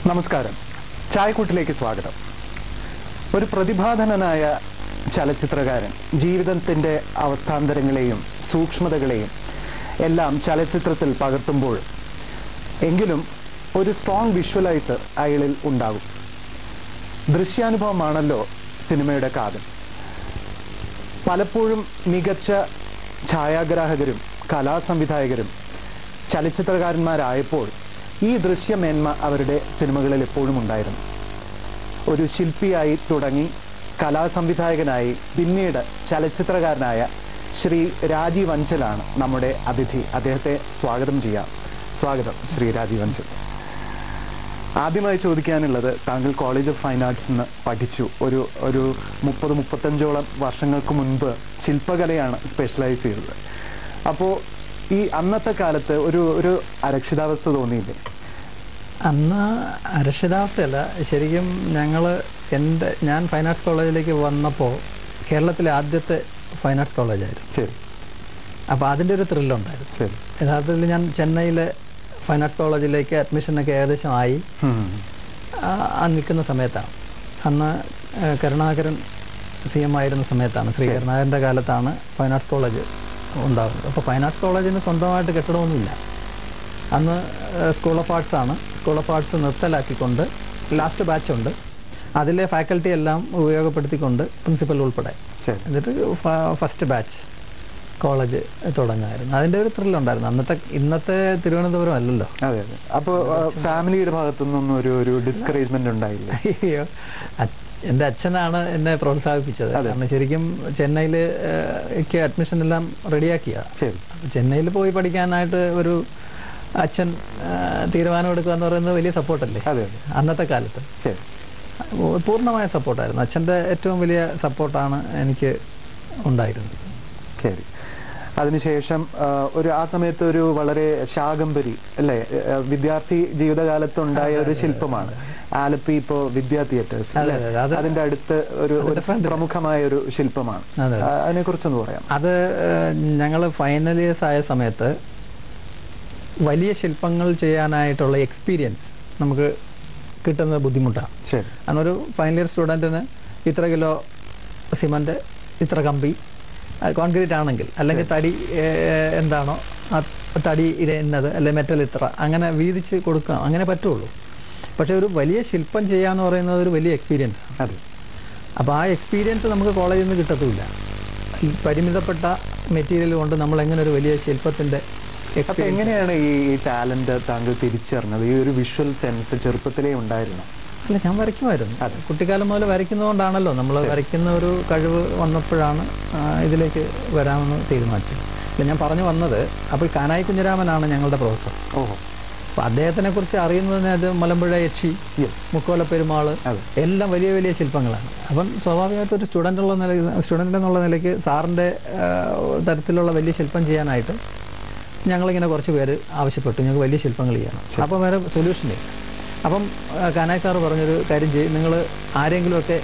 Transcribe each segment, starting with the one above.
നമസ്കാരം ചായക്കൂട്ടിലേക്ക് സ്വാഗതം ഒരു പ്രതിഭാധനനായ ചലച്ചിത്രകാരൻ ജീവിതത്തിൻ്റെ അവസ്ഥാന്തരങ്ങളെയും സൂക്ഷ്മതകളെയും എല്ലാം ചലച്ചിത്രത്തിൽ പകർത്തുമ്പോൾ എങ്കിലും ഒരു സ്ട്രോങ് വിഷ്വലൈസർ അയാളിൽ ഉണ്ടാകും ദൃശ്യാനുഭവമാണല്ലോ സിനിമയുടെ കാതൽ പലപ്പോഴും മികച്ച ഛായാഗ്രാഹകരും കലാസംവിധായകരും ചലച്ചിത്രകാരന്മാരായപ്പോൾ ഈ ദൃശ്യമേന്മ അവരുടെ സിനിമകളിൽ എപ്പോഴും ഉണ്ടായിരുന്നു ഒരു ശില്പിയായി തുടങ്ങി കലാസംവിധായകനായി പിന്നീട് ചലച്ചിത്രകാരനായ ശ്രീ രാജീവ് അഞ്ചലാണ് നമ്മുടെ അതിഥി അദ്ദേഹത്തെ സ്വാഗതം ചെയ്യാം സ്വാഗതം ശ്രീ രാജീവ് അഞ്ചൽ ആദ്യമായി ചോദിക്കാനുള്ളത് താങ്കൾ കോളേജ് ഓഫ് ഫൈൻ ആർട്സ് നിന്ന് പഠിച്ചു ഒരു ഒരു മുപ്പത് മുപ്പത്തഞ്ചോളം വർഷങ്ങൾക്ക് മുൻപ് ശില്പകലയാണ് സ്പെഷ്യലൈസ് ചെയ്തത് അപ്പോൾ ഈ അന്നത്തെ കാലത്ത് ഒരു ഒരു അരക്ഷിതാവസ്ഥ തോന്നിയില്ലേ അന്ന് അരക്ഷിതാവസ്ഥയല്ല ശരിക്കും ഞങ്ങൾ എൻ്റെ ഞാൻ ഫൈൻ ആർട്സ് കോളേജിലേക്ക് വന്നപ്പോൾ കേരളത്തിലെ ആദ്യത്തെ ഫൈൻ ആർട്സ് കോളേജായിരുന്നു ശരി അപ്പോൾ അതിൻ്റെ ഒരു ത്രില്ലുണ്ടായിരുന്നു ശരി യഥാർത്ഥത്തിൽ ഞാൻ ചെന്നൈയിലെ ഫൈൻ ആർട്സ് കോളേജിലേക്ക് അഡ്മിഷനൊക്കെ ഏകദേശം ആയി ഉം. ആ, ആ നിൽക്കുന്ന സമയത്താണ് അന്ന് ആ, കരുണാകരൻ സി എം ആയിരുന്ന സമയത്താണ് ശ്രീ കരുണാകരൻ്റെ കാലത്താണ് ഫൈൻ ആർട്സ് കോളേജ് ഉണ്ടാകുന്നത് അപ്പോൾ ഫൈൻ ആർട്സ് കോളേജിന് സ്വന്തമായിട്ട് കെട്ടിടമൊന്നുമില്ല അന്ന് സ്കൂൾ ഓഫ് ആർട്സ് ആണ് സ്കൂൾ ഓഫ് ആർട്സ് നിർത്തലാക്കിക്കൊണ്ട് ലാസ്റ്റ് ബാച്ച് ഉണ്ട് അതിലെ ഫാക്കൽറ്റി എല്ലാം ഉപയോഗപ്പെടുത്തിക്കൊണ്ട് പ്രിൻസിപ്പൽ ഉൾപ്പെടെ ശരി എന്നിട്ട് ഫസ്റ്റ് ബാച്ച് കോളേജ് തുടങ്ങായിരുന്നു അതിൻ്റെ ഒരു ത്രില്ലുണ്ടായിരുന്നു അന്നത്തെ ഇന്നത്തെ തിരുവനന്തപുരം അല്ലല്ലോ അതെ അതെ അപ്പോൾ ഫാമിലിയുടെ ഭാഗത്തുനിന്നൊന്നും ഒരു ഒരു ഡിസ്കറേജ്മെന്റ് ഉണ്ടായില്ല അയ്യോ അച്ഛ- എൻ്റെ അച്ഛനാണ് എന്നെ പ്രോത്സാഹിപ്പിച്ചത് അതെ. കാരണം ശരിക്കും ചെന്നൈയിൽ എനിക്ക് അഡ്മിഷൻ എല്ലാം റെഡിയാക്കിയ ശരി ചെന്നൈയിൽ പോയി പഠിക്കാനായിട്ട് ഒരു അച്ഛൻ ആ, തീരുമാനം എടുക്കുക എന്ന് പറയുന്നത് വലിയ സപ്പോർട്ടല്ലേ അതെ അതെ അന്നത്തെ കാലത്ത് ശരി ഓ- പൂർണ്ണമായ സപ്പോർട്ടായിരുന്നു അച്ഛൻ്റെ ഏറ്റവും വലിയ സപ്പോർട്ടാണ് എനിക്ക് ഉണ്ടായിരുന്നത് ശരി അതിനുശേഷം ആ, ഒരു ആ സമയത്ത് ഒരു വളരെ ശാകംബരി അല്ലേ ആ, വിദ്യാർത്ഥി ജീവിതകാലത്തുണ്ടായ ഒരു ശില്പമാണ് ആലപ്പി ഇപ്പോ വിദ്യാ തിയേറ്റേഴ്സ് അതെ, അതെ, അത് അതിന്റെ അടുത്ത് ഒരു ഒരു പ്രമുഖമായ ഒരു ശില്പമാണ് അതെ. ആ, അതിനെക്കുറിച്ചൊന്ന് പറയാം അത് ഞങ്ങൾ ഫൈനൽ ഇയേഴ്സ് ആയ സമയത്ത് വലിയ ശില്പങ്ങൾ ചെയ്യാനായിട്ടുള്ള എക്സ്പീരിയൻസ് നമുക്ക് കിട്ടുന്നത് ബുദ്ധിമുട്ടാണ് ശരി കാരണം ഒരു ഫൈനൽ ഇയർ സ്റ്റുഡൻറ്റിന് ഇത്ര കിലോ സിമൻറ്റ് ഇത്ര കമ്പി കോൺക്രീറ്റ് ആണെങ്കിൽ അല്ലെങ്കിൽ തടി ഏഹ്, എന്താണോ ആ തടി ഇത് എന്നത് അല്ലെങ്കിൽ മെറ്റൽ ഇത്ര അങ്ങനെ വീതിച്ച് കൊടുക്കാം അങ്ങനെ പറ്റുള്ളൂ പക്ഷേ ഒരു വലിയ ശില്പം ചെയ്യാന്ന് പറയുന്നത് ഒരു വലിയ എക്സ്പീരിയൻസ് അതെ അപ്പോൾ ആ എക്സ്പീരിയൻസ് നമുക്ക് കോളേജിൽ നിന്ന് കിട്ടത്തുമില്ല ഈ പരിമിതപ്പെട്ട മെറ്റീരിയൽ കൊണ്ട് നമ്മൾ എങ്ങനെ ഒരു വലിയ ശില്പത്തിൻ്റെ അപ്പൊ എങ്ങനെയാണ് ഈ ടാലന്റ് താങ്കൾ തിരിച്ചറിഞ്ഞത് ഈ ഒരു വിഷ്വൽ സെൻസ് ചെറുപ്പത്തിലേ ഉണ്ടായിരുന്നു അല്ല ഞാൻ വരയ്ക്കുമായിരുന്നു കുട്ടിക്കാലം മുതൽ വരയ്ക്കുന്നതുകൊണ്ടാണല്ലോ നമ്മൾ വരയ്ക്കുന്ന ഒരു കഴിവ് വന്നപ്പോഴാണ് ആ, ഇതിലേക്ക് വരാമെന്ന് തീരുമാനിച്ചത് അല്ല ഞാൻ പറഞ്ഞു വന്നത് അപ്പോൾ ഈ കാനായി കുഞ്ഞിരാമനാണ് ഞങ്ങളുടെ പ്രൊഫസർ ഓഹോ അപ്പോൾ അദ്ദേഹത്തിനെ കുറിച്ച് അറിയുന്നതിന് അത് മലമ്പുഴ യക്ഷി Yes. മുക്കോല പെരുമാൾ അതെ. എല്ലാം വലിയ വലിയ ശില്പങ്ങളാണ് അപ്പം സ്വാഭാവികമായിട്ടും ഒരു സ്റ്റുഡൻ്റ് ഉള്ള നില സ്റ്റുഡൻ്റ് എന്നുള്ള നിലയ്ക്ക് സാറിൻ്റെ തരത്തിലുള്ള വലിയ ശില്പം ചെയ്യാനായിട്ട് ഞങ്ങളിങ്ങനെ കുറച്ച് പേര് ആവശ്യപ്പെട്ടു ഞങ്ങൾക്ക് വലിയ ശില്പങ്ങൾ ചെയ്യണം അപ്പം വേറെ സൊല്യൂഷൻ ഇല്ല അപ്പം ആ, കാനായി സാറ് പറഞ്ഞൊരു കാര്യം ചെയ്യും നിങ്ങൾ ആരെങ്കിലുമൊക്കെ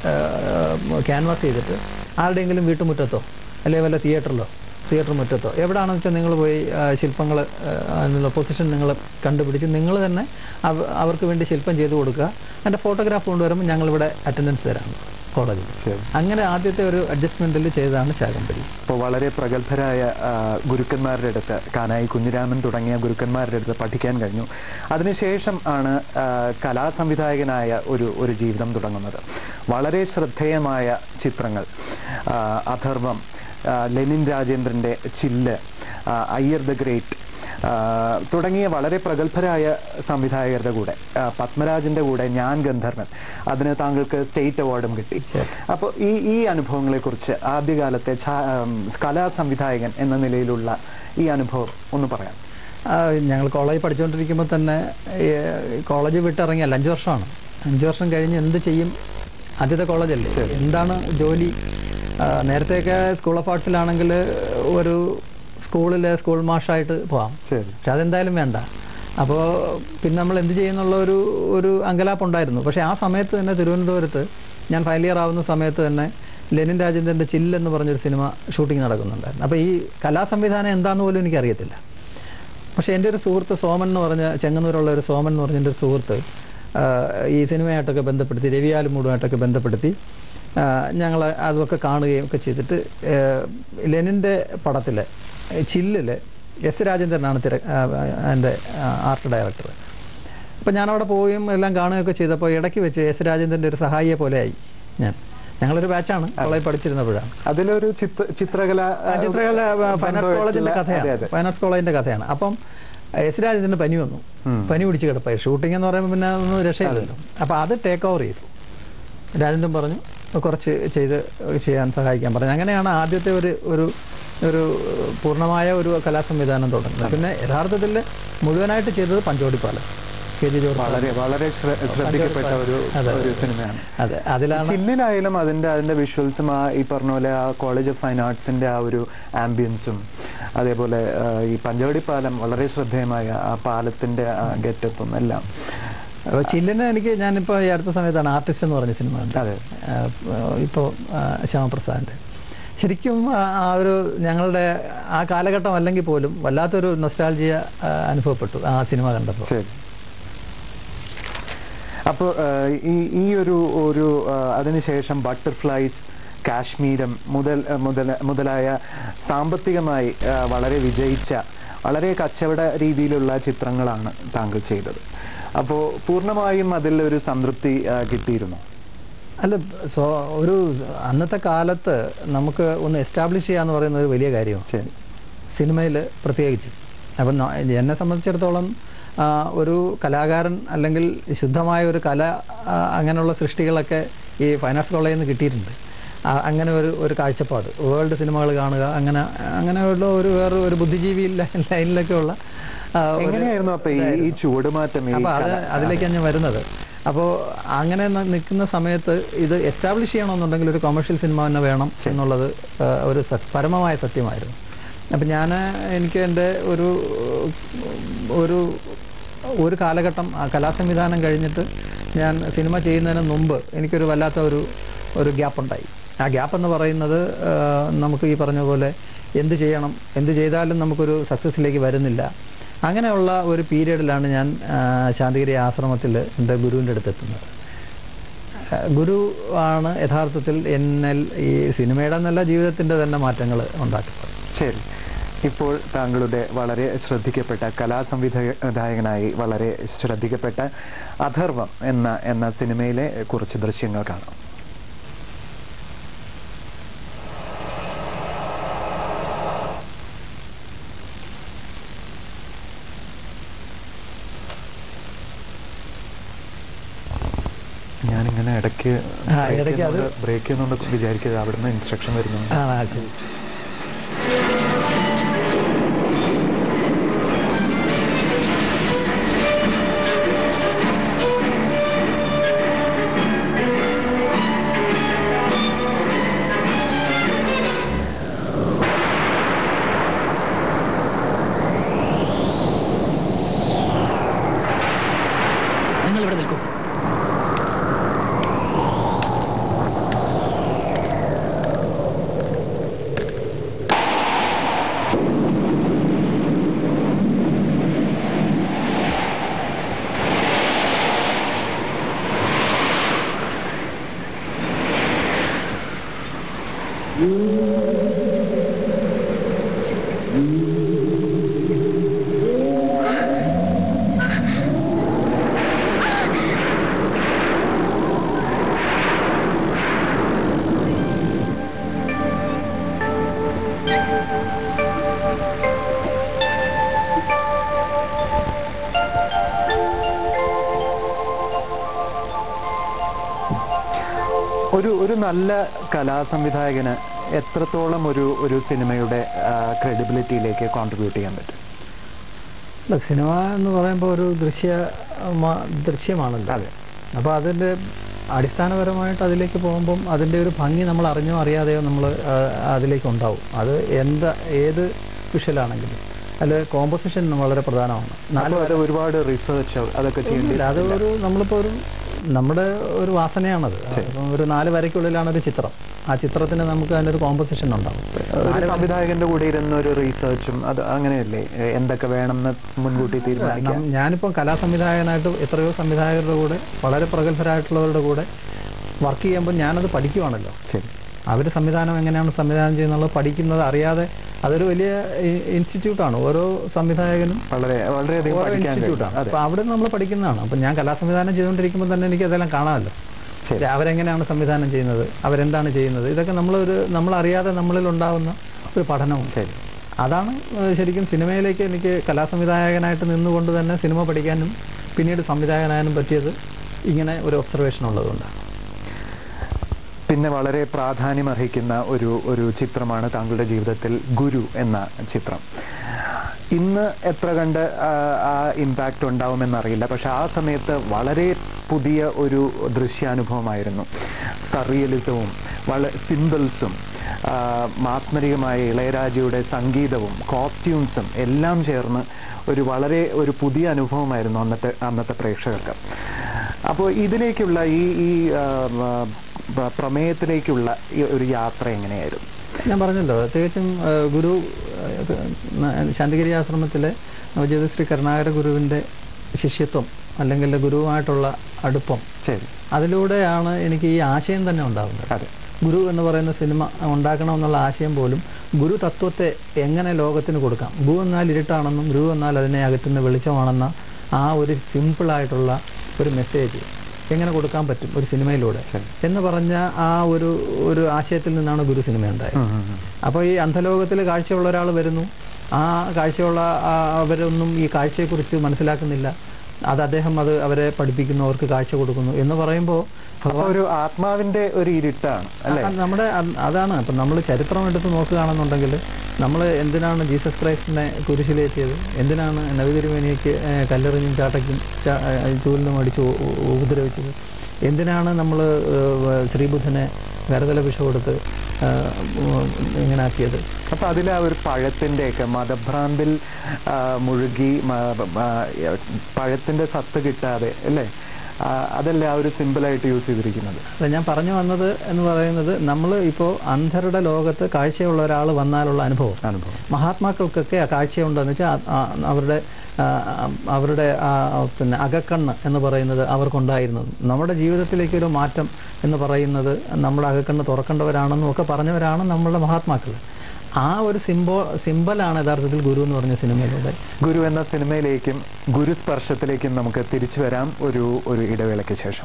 ക്യാൻവാസ് ചെയ്തിട്ട് ആരുടെയെങ്കിലും വീട്ടുമുറ്റത്തോ അല്ലെങ്കിൽ വല്ല തിയേറ്ററിലോ തിയേറ്റർ മുറ്റത്തോ എവിടെയാണെന്ന് വെച്ചാൽ നിങ്ങൾ പോയി ശില്പങ്ങൾ അതിനുള്ള പൊസിഷൻ നിങ്ങൾ കണ്ടുപിടിച്ച് നിങ്ങൾ തന്നെ അവ- അവർക്ക് വേണ്ടി ശില്പം ചെയ്ത് കൊടുക്കുക അതിൻ്റെ ഫോട്ടോഗ്രാഫ് കൊണ്ടുവരുമ്പോൾ ഞങ്ങളിവിടെ അറ്റൻഡൻസ് തരാം കോളേജിൽ ശരി അങ്ങനെ ആദ്യത്തെ ഒരു അഡ്ജസ്റ്റ്മെൻറ്റിൽ ചെയ്തതാണ് ശാകമ്പരി ഇപ്പോൾ വളരെ പ്രഗത്ഭരായ ആ, ഗുരുക്കന്മാരുടെ അടുത്ത് കാനായി കുഞ്ഞിരാമൻ തുടങ്ങിയ ഗുരുക്കന്മാരുടെ അടുത്ത് പഠിക്കാൻ കഴിഞ്ഞു അതിനുശേഷം ആണ് ആ, കലാസംവിധായകനായ ഒരു ഒരു ജീവിതം തുടങ്ങുന്നത് വളരെ ശ്രദ്ധേയമായ ചിത്രങ്ങൾ ആ, അഥർവം ആ, ലെനിൻ രാജേന്ദ്രൻ്റെ ചില്ല് ആ, അയ്യർ ദ ഗ്രേറ്റ് ആ, തുടങ്ങിയ വളരെ പ്രഗത്ഭരായ സംവിധായകരുടെ കൂടെ ആ, പത്മരാജന്റെ കൂടെ ഞാൻ ഗന്ധർവൻ അതിന് താങ്കൾക്ക് സ്റ്റേറ്റ് അവാർഡും കിട്ടി അപ്പോൾ ഈ ഈ അനുഭവങ്ങളെ കുറിച്ച് ആദ്യകാലത്തെ ഛാ- ഉം, കലാ സംവിധായകൻ എന്ന നിലയിലുള്ള ഈ അനുഭവം ഒന്ന് പറയാം ആ, ഞങ്ങൾ കോളേജ് പഠിച്ചുകൊണ്ടിരിക്കുമ്പോൾ തന്നെ ഈ കോളേജ് വിട്ടിറങ്ങിയല്ല അഞ്ച് വർഷമാണ് അഞ്ച് വർഷം കഴിഞ്ഞ് എന്ത് ചെയ്യും ആദ്യത്തെ കോളേജല്ലേ എന്താണ് ജോലി ആ, നേരത്തെയൊക്കെ സ്കൂൾ ഓഫ് ആർട്സിലാണെങ്കിൽ ഒരു സ്കൂളിലെ സ്കൂൾ മാഷായിട്ട് പോവാം ശരി പക്ഷെ അതെന്തായാലും വേണ്ട അപ്പോൾ പിന്നെ നമ്മൾ എന്ത് ചെയ്യുന്നുള്ള ഒരു ഒരു അങ്കലാപ്പുണ്ടായിരുന്നു പക്ഷേ ആ സമയത്ത് തന്നെ തിരുവനന്തപുരത്ത് ഞാൻ ഫൈനൽ ഇയർ ആവുന്ന സമയത്ത് തന്നെ ലെനിൻ രാജേന്ദ്രൻ്റെ ചില്ല് എന്ന് പറഞ്ഞൊരു സിനിമ ഷൂട്ടിംഗ് നടക്കുന്നുണ്ടായിരുന്നു അപ്പോൾ ഈ കലാസംവിധാനം എന്താണെന്ന് പോലും എനിക്കറിയത്തില്ല പക്ഷേ എൻ്റെ ഒരു സുഹൃത്ത് സോമൻ എന്ന് പറഞ്ഞ ചെങ്ങന്നൂരുള്ള ഒരു സോമൻ എന്ന് പറഞ്ഞ എൻ്റെ ഒരു സുഹൃത്ത് ആ, ഈ സിനിമയായിട്ടൊക്കെ ബന്ധപ്പെടുത്തി രവി ആലുമൂടുമായിട്ടൊക്കെ ബന്ധപ്പെടുത്തി ഞങ്ങൾ അതൊക്കെ കാണുകയും ഒക്കെ ചെയ്തിട്ട് ആ, ലെനിൻ്റെ പടത്തിൽ ചില്ലിൽ എസ് രാജേന്ദ്രനാണ് തിര എൻ്റെ ആർട്ട് ഡയറക്ടർ അപ്പോൾ ഞാനവിടെ പോവുകയും എല്ലാം കാണുകയൊക്കെ ചെയ്തപ്പോൾ ഇടയ്ക്ക് വെച്ച് എസ് രാജേന്ദ്രൻ്റെ ഒരു സഹായിയെ പോലെയായി ഞാൻ ഞങ്ങളൊരു ബാച്ചാണ് കോളേജ് പഠിച്ചിരുന്നപ്പോഴാണ് അതിലൊരു ചിത്ര ചിത്രകല ആ ചിത്രകല ഫൈൻ ആർട്സ് കോളേജിന്റെ അതെ, കഥയാണ് അതെ. ഫൈൻ ആർട്സ് കോളേജിന്റെ കഥയാണ് അപ്പം എസ് രാജേന്ദ്രന് പനി വന്നു പനി പിടിച്ച് കിടപ്പായി ഷൂട്ടിംഗ് എന്ന് പറയുമ്പോൾ പിന്നെ ഒന്നും രക്ഷയില്ലല്ലോ അപ്പോൾ അത് ടേക്ക് ഓവർ ചെയ്തു രാജേന്ദ്രൻ പറഞ്ഞു കുറച്ച് ചെയ്ത് ചെയ്യാൻ സഹായിക്കാൻ പറഞ്ഞു അങ്ങനെയാണ് ആദ്യത്തെ ഒരു ഒരു ഒരു പൂർണ്ണമായ ഒരു കലാസംവിധാനം തുടങ്ങുന്നത് പിന്നെ യഥാർത്ഥത്തിൽ മുഴുവനായിട്ട് ചെയ്തത് പഞ്ചോടിപ്പാലം കെ ജി ജോർജ് വളരെ വളരെ ശ്ര- ശ്രദ്ധിക്കപ്പെട്ട ഒരു അതെ. ഒരു സിനിമയാണ് അതെ അതിലാണ് ചില്ലിലായാലും അതിന്റെ അതിന്റെ വിഷ്വൽസും ആ ഈ പറഞ്ഞ പോലെ ആ കോളേജ് ഓഫ് ഫൈൻ ആർട്സിന്റെ ആ ഒരു ആംബിയൻസും അതേപോലെ ആ, ഈ പഞ്ചവടി പാലം വളരെ ശ്രദ്ധേയമായ ആ പാലത്തിന്റെ ഗെറ്റപ്പും എല്ലാം അപ്പോൾ ചില്ലിന് എനിക്ക് ഞാനിപ്പോൾ ഈ അടുത്ത സമയത്താണ് ആർട്ടിസ്റ്റ് എന്ന് പറഞ്ഞ സിനിമ ഉണ്ട് അതെ ഇപ്പോൾ ശ്യാമപ്രസാദിൻ്റെ ശരിക്കും ആ- ആ ഒരു ഞങ്ങളുടെ ആ കാലഘട്ടം അല്ലെങ്കിൽ പോലും വല്ലാത്തൊരു നൊസ്റ്റാൾജിയ അനുഭവപ്പെട്ടു ആ സിനിമ കണ്ടപ്പോൾ ശരി അപ്പോൾ ഈ ഈ ഒരു ഒരു ആ, അതിനുശേഷം ബട്ടർഫ്ലൈസ് കാശ്മീരം മുതൽ ആ, മുതല മുതലായ സാമ്പത്തികമായി ആ, വളരെ വിജയിച്ച വളരെ കച്ചവട രീതിയിലുള്ള ചിത്രങ്ങളാണ് താങ്കൾ ചെയ്തത് അപ്പോൾ പൂർണ്ണമായും അതിൽ ഒരു സംതൃപ്തി ആ, കിട്ടിയിരുന്നു അല്ല സോ ഒരു അന്നത്തെ കാലത്ത് നമുക്ക് ഒന്ന് എസ്റ്റാബ്ലിഷ് ചെയ്യാന്ന് പറയുന്നത് ഒരു വലിയ കാര്യമാണ് ശരി സിനിമയിൽ പ്രത്യേകിച്ച് അപ്പം ന- എന്നെ സംബന്ധിച്ചിടത്തോളം ആ, ഒരു കലാകാരൻ അല്ലെങ്കിൽ ശുദ്ധമായ ഒരു കല ആ, അങ്ങനെയുള്ള സൃഷ്ടികളൊക്കെ ഈ ഫൈൻ ആർട്സ് കോളേജിൽ നിന്ന് കിട്ടിയിട്ടുണ്ട് ആ, അങ്ങനെ ഒരു ഒരു കാഴ്ചപ്പാട് വേൾഡ് സിനിമകൾ കാണുക അങ്ങനെ അങ്ങനെയുള്ള ഒരു വേറെ ഒരു ബുദ്ധിജീവി ലൈ- ലൈനിലൊക്കെ ഉള്ള ആ, ഒരു- എങ്ങനെയായിരുന്നു അപ്പൊ ഈ ഈ ചുവടുമാറ്റം ഈ അപ്പോൾ അത് കല- അതിലേക്കാണ് ഞാൻ വരുന്നത് അപ്പോൾ അങ്ങനെ ന- നിൽക്കുന്ന സമയത്ത് ഇത് എസ്റ്റാബ്ലിഷ് ചെയ്യണമെന്നുണ്ടെങ്കിൽ ഒരു കൊമേഴ്ഷ്യൽ സിനിമ തന്നെ വേണം എന്നുള്ളത് ആ, ഒരു സത്- പരമമായ സത്യമായിരുന്നു അപ്പം ഞാൻ എനിക്ക് എൻ്റെ ഒരു ഒരു ഒരു കാലഘട്ടം ആ കലാസംവിധാനം കഴിഞ്ഞിട്ട് ഞാൻ സിനിമ ചെയ്യുന്നതിന് മുമ്പ് എനിക്കൊരു വല്ലാത്ത ഒരു ഒരു ഗ്യാപ്പ് ഉണ്ടായി ആ ഗ്യാപ്പ് എന്ന് പറയുന്നത് ആ, നമുക്ക് ഈ പറഞ്ഞ പോലെ എന്ത് ചെയ്യണം എന്ത് ചെയ്താലും നമുക്കൊരു സക്സസ്സിലേക്ക് വരുന്നില്ല അങ്ങനെയുള്ള ഒരു പീരീഡിലാണ് ഞാൻ ആ, ശാന്തിഗിരി ആശ്രമത്തിൽ എൻ്റെ ഗുരുവിൻ്റെ അടുത്ത് എത്തുന്നത് ആ, ഗുരു ആണ് യഥാർത്ഥത്തിൽ എന്നിൽ ഈ സിനിമയുടെ എന്നല്ല ജീവിതത്തിൻ്റെ തന്നെ മാറ്റങ്ങൾ ഉണ്ടാക്കുന്നത് ശരി ഇപ്പോൾ താങ്കളുടെ വളരെ ശ്രദ്ധിക്കപ്പെട്ട കലാസംവിധായകനായി വളരെ ശ്രദ്ധിക്കപ്പെട്ട അഥർവം എന്ന എന്ന സിനിമയിലെ കുറച്ച് ദൃശ്യങ്ങൾ കാണാം ഞാനിങ്ങനെ ഇടയ്ക്ക് ആ, ഇടയ്ക്ക് അത് ബ്രേക്ക് ചെയ്യുന്നുണ്ട് വിചാരിക്കുക അവിടുന്ന് ഇൻസ്ട്രക്ഷൻ വരുന്നു ആ ആ, ശരി നിങ്ങൾ ഇവിടെ നിൽക്കൂ ഒരു ഒരു നല്ല കലാസംവിധായകന് എത്രത്തോളം ഒരു ഒരു സിനിമയുടെ ക്രെഡിബിലിറ്റിയിലേക്ക് കോൺട്രിബ്യൂട്ട് ചെയ്യാൻ പറ്റും അല്ല സിനിമ എന്ന് പറയുമ്പോൾ ഒരു ദൃശ്യ മ- ദൃശ്യമാണല്ലോ അതെ. അപ്പോൾ അതിൻ്റെ അടിസ്ഥാനപരമായിട്ട് അതിലേക്ക് പോകുമ്പം അതിൻ്റെ ഒരു ഭംഗി നമ്മൾ അറിഞ്ഞോ അറിയാതെയോ നമ്മൾ അതിലേക്ക് ഉണ്ടാവും അത് എന്താ ഏത് വിഷലാണെങ്കിലും അതിൽ കോമ്പോസിഷൻ വളരെ പ്രധാനമാണ് നാല് അപ്പോൾ അത് ഒരുപാട് റിസർച്ച് അതൊക്കെ ചെയ്യേണ്ടി ഒന്നുമില്ല അത് ഒരു നമ്മളിപ്പോൾ ഒരു നമ്മുടെ ഒരു വാസനയാണത് അപ്പം ഒരു നാല് വരയ്ക്കുള്ളിലാണ് ഒരു ചിത്രം ആ ചിത്രത്തിന് നമുക്ക് അതിനൊരു കോമ്പസിഷൻ ഉണ്ടാവും ഒരു സംവിധായകന്റെ കൂടെ ഇരുന്ന ഒരു റീസേർച്ചും അത് അങ്ങനെയല്ലേ എ- എന്തൊക്കെ വേണമെന്ന് മുൻകൂട്ടി തീരുമാനിക്കാം നം- ഞാനിപ്പം കലാസംവിധായകനായിട്ട് എത്രയോ സംവിധായകരുടെ കൂടെ വളരെ പ്രഗത്ഭരായിട്ടുള്ളവരുടെ കൂടെ വർക്ക് ചെയ്യുമ്പോൾ ഞാനത് പഠിക്കുവാണല്ലോ ശരി അവർ സംവിധാനം എങ്ങനെയാണ് സംവിധാനം ചെയ്യുന്നുള്ളത് പഠിക്കുന്നത് അറിയാതെ അതൊരു വലിയ ഇ- ഇൻസ്റ്റിറ്റ്യൂട്ടാണ് ഓരോ സംവിധായകനും വളരെ വളരെയധികം ഓരോ പഠിക്കാൻ കഴിയും ഇൻസ്റ്റിറ്റ്യൂട്ടാണ് അതെ അപ്പോൾ അവിടെ നമ്മൾ പഠിക്കുന്നതാണ് അപ്പം ഞാൻ കലാസംവിധാനം ചെയ്തുകൊണ്ടിരിക്കുമ്പോൾ തന്നെ എനിക്ക് അതെല്ലാം കാണാമല്ലോ ശരി അവരെങ്ങനെയാണ് സംവിധാനം ചെയ്യുന്നത് അവരെന്താണ് ചെയ്യുന്നത് ഇതൊക്കെ നമ്മളൊരു നമ്മളറിയാതെ നമ്മളിൽ ഉണ്ടാവുന്ന ഒരു പഠനവും ശരി അതാണ് ഏഹ്, ശരിക്കും സിനിമയിലേക്ക് എനിക്ക് കലാസംവിധായകനായിട്ട് നിന്നുകൊണ്ട് തന്നെ സിനിമ പഠിക്കാനും പിന്നീട് സംവിധായകനാകാനും പറ്റിയത് ഇങ്ങനെ ഒരു ഒബ്സർവേഷൻ ഉള്ളതുകൊണ്ടാണ് പിന്നെ വളരെ പ്രാധാന്യമർഹിക്കുന്ന ഒരു ഒരു ചിത്രമാണ് താങ്കളുടെ ജീവിതത്തിൽ ഗുരു എന്ന ചിത്രം ഇന്ന് എത്ര കണ്ട് ആ, ആ ഇമ്പാക്റ്റ് ഉണ്ടാവുമെന്നറിയില്ല പക്ഷെ ആ സമയത്ത് വളരെ പുതിയ ഒരു ദൃശ്യാനുഭവമായിരുന്നു സറിയലിസവും വള സിമ്പിൾസും മാസ്മരികമായ ഇളയരാജയുടെ സംഗീതവും കോസ്റ്റ്യൂംസും എല്ലാം ചേർന്ന് ഒരു വളരെ ഒരു പുതിയ അനുഭവമായിരുന്നു അന്നത്തെ അന്നത്തെ പ്രേക്ഷകർക്ക് അപ്പോൾ ഇതിലേക്കുള്ള ഈ ഈ ആ, ആ, പ്ര- പ്രമേയത്തിലേക്കുള്ള ഈ ഒരു യാത്ര എങ്ങനെയായിരുന്നു ഞാൻ പറഞ്ഞല്ലോ തികച്ചും ഏഹ്, ഗുരു ഏഹ്, ന- ശാന്തിഗിരി ആശ്രമത്തിലെ നവജ്യോതിശ്രീ കരുണാകര ഗുരുവിൻ്റെ ശിഷ്യത്വം അല്ലെങ്കിൽ ഗുരുവുമായിട്ടുള്ള അടുപ്പം ശരി അതിലൂടെയാണ് എനിക്ക് ഈ ആശയം തന്നെ ഉണ്ടാകുന്നത് അതെ ഗുരു എന്ന് പറയുന്ന സിനിമ ഉണ്ടാക്കണമെന്നുള്ള ആശയം പോലും ഗുരു തത്വത്തെ എങ്ങനെ ലോകത്തിന് കൊടുക്കാം ഗു എന്നാൽ ഇരുട്ടാണെന്നും ഗുരു എന്നാൽ അതിനെ അകറ്റുന്ന വെളിച്ചമാണെന്ന ആ ഒരു സിമ്പിളായിട്ടുള്ള ഒരു മെസ്സേജ് എങ്ങനെ കൊടുക്കാൻ പറ്റും ഒരു സിനിമയിലൂടെ ശരി. എന്ന് പറഞ്ഞ ആ ഒരു ഒരു ആശയത്തിൽ നിന്നാണ് ഗുരു സിനിമ ഉണ്ടായത് ഉം, ഉം, ഉം. അപ്പോൾ ഈ അന്ധലോകത്തിൽ കാഴ്ചയുള്ള ഒരാൾ വരുന്നു ആ കാഴ്ചയുള്ള ആ അവരൊന്നും ഈ കാഴ്ചയെക്കുറിച്ച് മനസ്സിലാക്കുന്നില്ല അത് അദ്ദേഹം അത് അവരെ പഠിപ്പിക്കുന്നു അവർക്ക് കാഴ്ച കൊടുക്കുന്നു എന്ന് പറയുമ്പോൾ അപ്പൊ ഒരു ആത്മാവിന്റെ ഒരു ഇരുട്ടാണ് അല്ലെ ആ, നമ്മുടെ അത് അതാണ് ഇപ്പം നമ്മൾ ചരിത്രം എടുത്ത് നോക്കുകയാണെന്നുണ്ടെങ്കിൽ നമ്മൾ എന്തിനാണ് ജീസസ് ക്രൈസ്റ്റിനെ കുരിശിലേറ്റിയത് എന്തിനാണ് നവിതിരുമേനിക്ക് കല്ലെറിഞ്ഞും ചാട്ടയ്ക്കും ചാ- ഏ, ചൂലിനും അടിച്ച് ഉ- ഉ- ഉപദ്രവിച്ചത് എന്തിനാണ് നമ്മൾ ശ്രീബുദ്ധനെ വരതല വിഷ കൊടുത്ത് ഏ, ഉം, ഇങ്ങനെ ആക്കിയത് അപ്പൊ അതിൽ ആ ഒരു പഴത്തിന്റെ ഒക്കെ മതഭ്രാന്തിൽ ആ, മുഴുകി മ- മ- പഴത്തിന്റെ സത്ത് കിട്ടാതെ അല്ലേ ആ, അതല്ലേ ആ ഒരു സിമ്പിളായിട്ട് യൂസ് ചെയ്തിരിക്കുന്നത് അല്ല ഞാൻ പറഞ്ഞു വന്നത് എന്ന് പറയുന്നത് നമ്മൾ ഇപ്പോൾ അന്ധരുടെ ലോകത്ത് കാഴ്ചയുള്ള ഒരാൾ വന്നാലുള്ള അനുഭവം അനുഭവം മഹാത്മാക്കൾക്കൊക്കെ ആ കാഴ്ചയുണ്ടെന്ന് വെച്ചാൽ ആ- ആ- അവരുടെ ആ, അവരുടെ ആ, പിന്നെ അകക്കണ്ണ് എന്ന് പറയുന്നത് അവർക്കുണ്ടായിരുന്നത് നമ്മുടെ ജീവിതത്തിലേക്ക് ഒരു മാറ്റം എന്ന് പറയുന്നത് നമ്മുടെ അകക്കണ്ണ് തുറക്കേണ്ടവരാണെന്നും ഒക്കെ പറഞ്ഞവരാണ് നമ്മളുടെ മഹാത്മാക്കൾ ആ ഒരു സിംബോ സിമ്പലാണ് യഥാർത്ഥത്തിൽ ഗുരു എന്ന് പറഞ്ഞ സിനിമയിലൂടെ ഗുരു എന്ന സിനിമയിലേക്കും ഗുരുസ്പർശത്തിലേക്കും നമുക്ക് തിരിച്ചു വരാം ഒരു ഒരു ഇടവേളയ്ക്ക് ശേഷം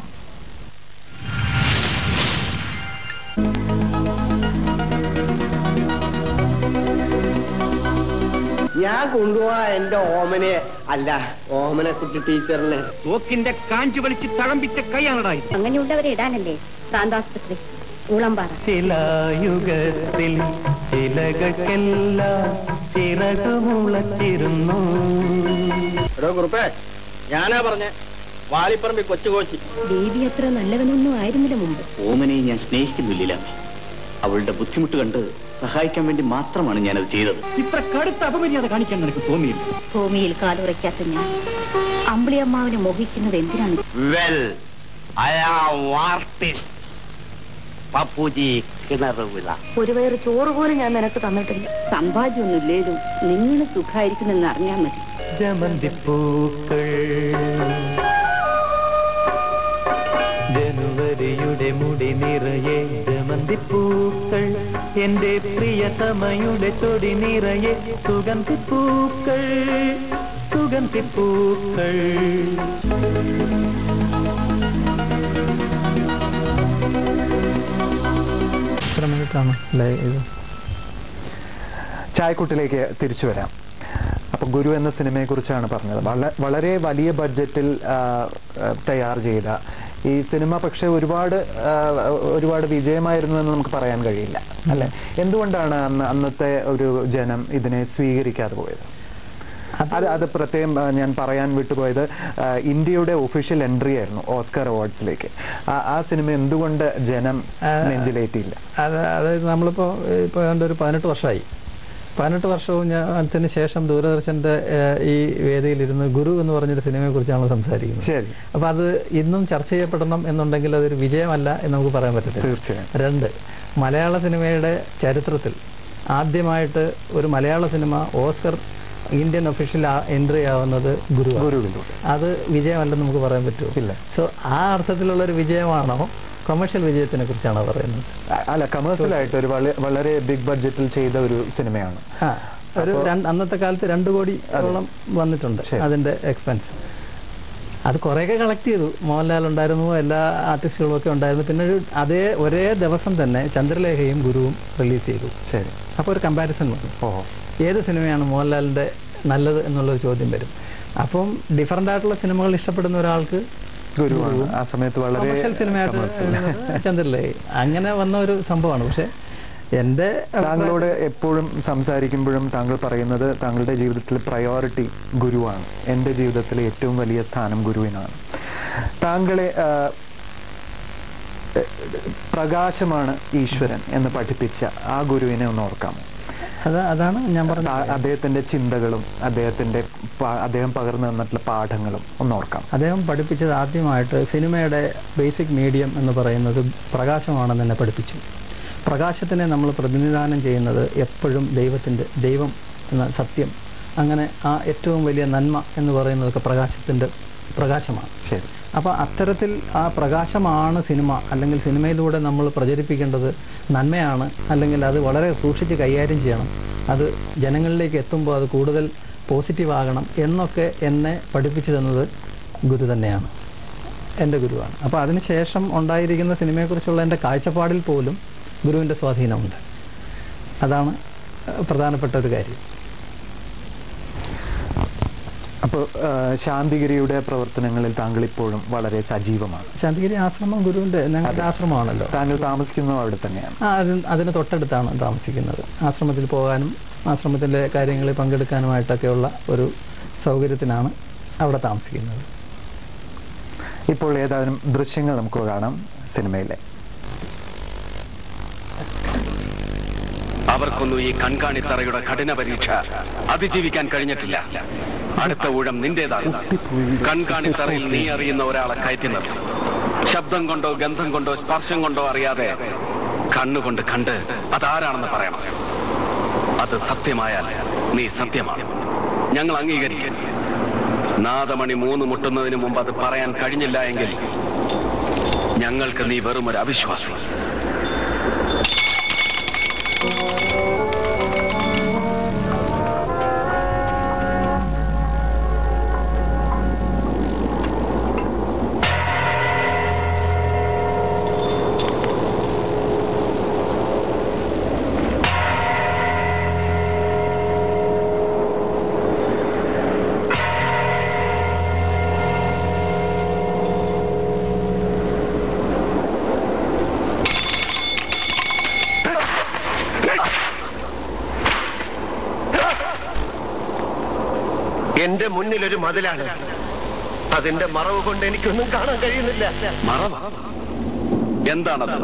ഞാൻ കൊണ്ടുപോവാ എന്റെ ഓമനെ അല്ല ഓമനെ കുട്ടി ടീച്ചറിനെ തോക്കിന്റെ കാഞ്ചു വലിച്ച് തഴമ്പിച്ച കൈയാണടാ ഇത് അങ്ങനെയുള്ളവരെ ഇടാനല്ലേ പ്രാന്താസ്പത്രി ഊളംപാറ ശിലായുഗത്തിൽ ശിലകൾക്കെല്ലാം ചിറകുമുളച്ചിരുന്നു എടോ കുറുപ്പേ ഞാനാ പറഞ്ഞ വാലിപ്പറമ്പി കൊച്ചുകോശി ദേവി അത്ര നല്ലവനൊന്നും ആയിരുന്നില്ല മുമ്പ് ഓമനെ ഞാൻ സ്നേഹിക്കുന്നില്ല അവളുടെ ബുദ്ധിമുട്ട് കണ്ട് സഹായിക്കാൻ വേണ്ടി മാത്രമാണ് ഞാനത് ചെയ്തത് ഇത്ര കടുത്ത അപമര്യാദ കാണിക്കാൻ നിനക്ക് തോന്നിയില്ല ഭൂമിയിൽ കാലുറയ്ക്കാത്ത ഞാൻ അമ്പിളിയമ്മാവിനെ മോഹിക്കുന്നത് എന്തിനാണ് well I am artist Pappuji Kinaruvila ഒരു വയറ് ചോറ് പോലും ഞാൻ നിനക്ക് തന്നിട്ടില്ല സമ്പാദ്യമൊന്നുമില്ലേലും നിങ്ങൾ സുഖമായിരിക്കുന്നെന്ന് അറിഞ്ഞാൽ മതി ജമന്തിപ്പൂക്കൾ ജനുവരിയുടെ മുടി നിറയെ ജമന്തിപ്പൂക്കൾ എന്റെ പ്രിയതമയുടെ തൊടി നിറയെ സുഗന്ധിപ്പൂക്കൾ സുഗന്ധിപ്പൂക്കൾ എത്ര മിനിറ്റാണ് അല്ലേ ഇത് ചായക്കുട്ടിലേക്ക് തിരിച്ചു വരാം അപ്പൊ ഗുരു എന്ന സിനിമയെ കുറിച്ചാണ് പറഞ്ഞത് വള- വളരെ വലിയ ബഡ്ജറ്റിൽ ആ, ആ, തയ്യാർ ചെയ്ത ഈ സിനിമ പക്ഷെ ഒരുപാട് ആ, ഒരുപാട് വിജയമായിരുന്നു എന്ന് നമുക്ക് പറയാൻ കഴിയില്ല അല്ലെ എന്തുകൊണ്ടാണ് അന്ന് അന്നത്തെ ഒരു ജനം ഇതിനെ സ്വീകരിക്കാതെ പോയത് അത് അത് പ്രത്യേകം ആ, ഞാൻ പറയാൻ വിട്ടുപോയത് ആ, ഇന്ത്യയുടെ ഒഫീഷ്യൽ എൻട്രി ആയിരുന്നു ഓസ്കർ അവാർഡ്സിലേക്ക് ആ- ആ സിനിമ എന്തുകൊണ്ട് ജനം നെഞ്ചിലേറ്റിയില്ല അത് അതായത് നമ്മളിപ്പോൾ ഇപ്പോൾ ഏതാണ്ട് ഒരു പതിനെട്ട് വർഷമായി പതിനെട്ട് വർഷവും ഞാൻ അതിന് ശേഷം ദൂരദർശൻ്റെ ഏഹ്, ഈ വേദിയിലിരുന്ന് ഗുരു എന്ന് പറഞ്ഞൊരു സിനിമയെക്കുറിച്ചാണ് സംസാരിക്കുന്നത് ശരി അപ്പോൾ അത് ഇന്നും ചർച്ച ചെയ്യപ്പെടണം എന്നുണ്ടെങ്കിൽ അതൊരു വിജയമല്ല എന്ന് നമുക്ക് പറയാൻ പറ്റത്തില്ല തീർച്ചയായും രണ്ട് മലയാള സിനിമയുടെ ചരിത്രത്തിൽ ആദ്യമായിട്ട് ഒരു മലയാള cinema Oscar Indian official entry ആവുന്നത് ഗുരു ഗുരുവിലൂടെ അത് വിജയമല്ലെന്ന് നമുക്ക് പറയാൻ പറ്റുമോ ഇല്ല. സോ ആ അർത്ഥത്തിലുള്ള ഒരു വിജയമാണോ കൊമേഴ്ഷ്യൽ വിജയത്തിനെ കുറിച്ചാണോ പറയുന്നത് അ- അല്ല കമേഴ്സ്യലായിട്ട് ഒരു വള- വളരെ ബിഗ് ബഡ്ജറ്റിൽ ചെയ്ത ഒരു സിനിമയാണ് ആ ഒരു രണ്ട് അന്നത്തെ കാലത്ത് രണ്ട് കോടിയോളം വന്നിട്ടുണ്ട് അതിന്റെ എക്സ്പെൻസ് അത് കുറേയൊക്കെ കളക്ട് ചെയ്തു മോഹൻലാൽ ഉണ്ടായിരുന്നു എല്ലാ ആർട്ടിസ്റ്റുകളും ഒക്കെ ഉണ്ടായിരുന്നു പിന്നെ ഒരു അതേ ഒരേ ദിവസം തന്നെ ചന്ദ്രലേഖയും ഗുരുവും റിലീസ് ചെയ്തു ശരി അപ്പോൾ ഒരു കമ്പാരിസൺ വന്നു ഓ ഏത് സിനിമയാണ് മോഹൻലാലിൻ്റെ നല്ലത് എന്നുള്ളൊരു ചോദ്യം വരും അപ്പം ഡിഫറൻ്റ് ആയിട്ടുള്ള സിനിമകൾ ഇഷ്ടപ്പെടുന്ന ഒരാൾക്ക് ഗുരുവാണ് ആ സമയത്ത് വളരെ കൊമേഴ്ഷ്യൽ സിനിമയായിട്ട് എഴുതുന്നത് ചന്ദ്രലേഖ അങ്ങനെ വന്ന ഒരു സംഭവമാണ് പക്ഷേ എൻ്റെ താങ്കളോട് എപ്പോഴും സംസാരിക്കുമ്പോഴും താങ്കൾ പറയുന്നത് താങ്കളുടെ ജീവിതത്തിൽ പ്രയോറിറ്റി ഗുരുവാണ് എൻ്റെ ജീവിതത്തിലെ ഏറ്റവും വലിയ സ്ഥാനം ഗുരുവിനാണ് താങ്കളെ ആ, പ്രകാശമാണ് ഈശ്വരൻ എന്ന് പഠിപ്പിച്ച ആ ഗുരുവിനെ ഒന്ന് ഓർക്കാമോ അത് അതാണ് ഞാൻ പറഞ്ഞത് ആ- അദ്ദേഹത്തിന്റെ ചിന്തകളും അദ്ദേഹത്തിന്റെ പ- അദ്ദേഹം പകർന്നു തന്നിട്ടുള്ള പാഠങ്ങളും ഒന്ന് ഓർക്കാം അദ്ദേഹം പഠിപ്പിച്ചത് ആദ്യമായിട്ട് സിനിമയുടെ ബേസിക് മീഡിയം എന്ന് പറയുന്നത് പ്രകാശമാണെന്ന് എന്നെ പഠിപ്പിച്ചു പ്രകാശത്തിനെ നമ്മൾ പ്രതിനിധാനം ചെയ്യുന്നത് എപ്പോഴും ദൈവത്തിൻ്റെ ദൈവം എന്ന സത്യം അങ്ങനെ ആ ഏറ്റവും വലിയ നന്മ എന്ന് പറയുന്നതൊക്കെ പ്രകാശത്തിൻ്റെ പ്രകാശമാണ് ശരി അപ്പോൾ അത്തരത്തിൽ ആ പ്രകാശമാണ് സിനിമ അല്ലെങ്കിൽ സിനിമയിലൂടെ നമ്മൾ പ്രചരിപ്പിക്കേണ്ടത് നന്മയാണ് അല്ലെങ്കിൽ അത് വളരെ സൂക്ഷിച്ച് കൈകാര്യം ചെയ്യണം അത് ജനങ്ങളിലേക്ക് എത്തുമ്പോൾ അത് കൂടുതൽ പോസിറ്റീവ് ആകണം എന്നൊക്കെ എന്നെ പഠിപ്പിച്ചു തന്നത് ഗുരു തന്നെയാണ് എൻ്റെ ഗുരുവാണ് അപ്പോൾ അതിനുശേഷം ഉണ്ടായിരിക്കുന്ന സിനിമയെക്കുറിച്ചുള്ള എൻ്റെ കാഴ്ചപ്പാടിൽ പോലും ഗുരുവിൻ്റെ സ്വാധീനമുണ്ട് അതാണ് ഏഹ്, പ്രധാനപ്പെട്ട ഒരു കാര്യം അപ്പോൾ ശാന്തിഗിരിയുടെ പ്രവർത്തനങ്ങളിൽ താങ്കൾ ഇപ്പോഴും വളരെ സജീവമാണ് ശാന്തിഗിരി ആശ്രമം ഗുരുവിൻ്റെ ഞങ്ങളുടെ ആശ്രമമാണല്ലോ താങ്കൾ താമസിക്കുന്നത് അവിടെ തന്നെയാണ് ആ അതിന് അതിന് തൊട്ടടുത്താണ് താമസിക്കുന്നത് ആശ്രമത്തിൽ പോകാനും ആശ്രമത്തിലെ കാര്യങ്ങളിൽ പങ്കെടുക്കാനുമായിട്ടൊക്കെയുള്ള ഒരു സൗകര്യത്തിനാണ് അവിടെ താമസിക്കുന്നത് ഇപ്പോൾ ഏതാനും ദൃശ്യങ്ങൾ നമുക്ക് കാണാം സിനിമയിലെ അവർക്കൊന്നും ഈ കൺകാണിത്തറയുടെ കഠിന പരീക്ഷ അതിജീവിക്കാൻ കഴിഞ്ഞിട്ടില്ല അടുത്ത ഊഴം നിന്റേതാണ് കൺകാണിത്തറയിൽ നീ അറിയുന്ന ഒരാളെ കയറ്റി നിർത്തും ശബ്ദം കൊണ്ടോ ഗന്ധം കൊണ്ടോ സ്പർശം കൊണ്ടോ അറിയാതെ കണ്ണുകൊണ്ട് കണ്ട് അതാരാണെന്ന് പറയണം അത് സത്യമായാൽ നീ സത്യമാണ് ഞങ്ങൾ അംഗീകരിക്കും നാദമണി മൂന്ന് മുട്ടുന്നതിന് മുമ്പ് അത് പറയാൻ കഴിഞ്ഞില്ല എങ്കിൽ ഞങ്ങൾക്ക് നീ വെറും ഒരു അവിശ്വാസി എന്റെ മുന്നിൽ ഒരു മതിലാണ് അതിന്റെ മറവ് കൊണ്ട് എനിക്കൊന്നും കാണാൻ കഴിയുന്നില്ല മറവ എന്താണത്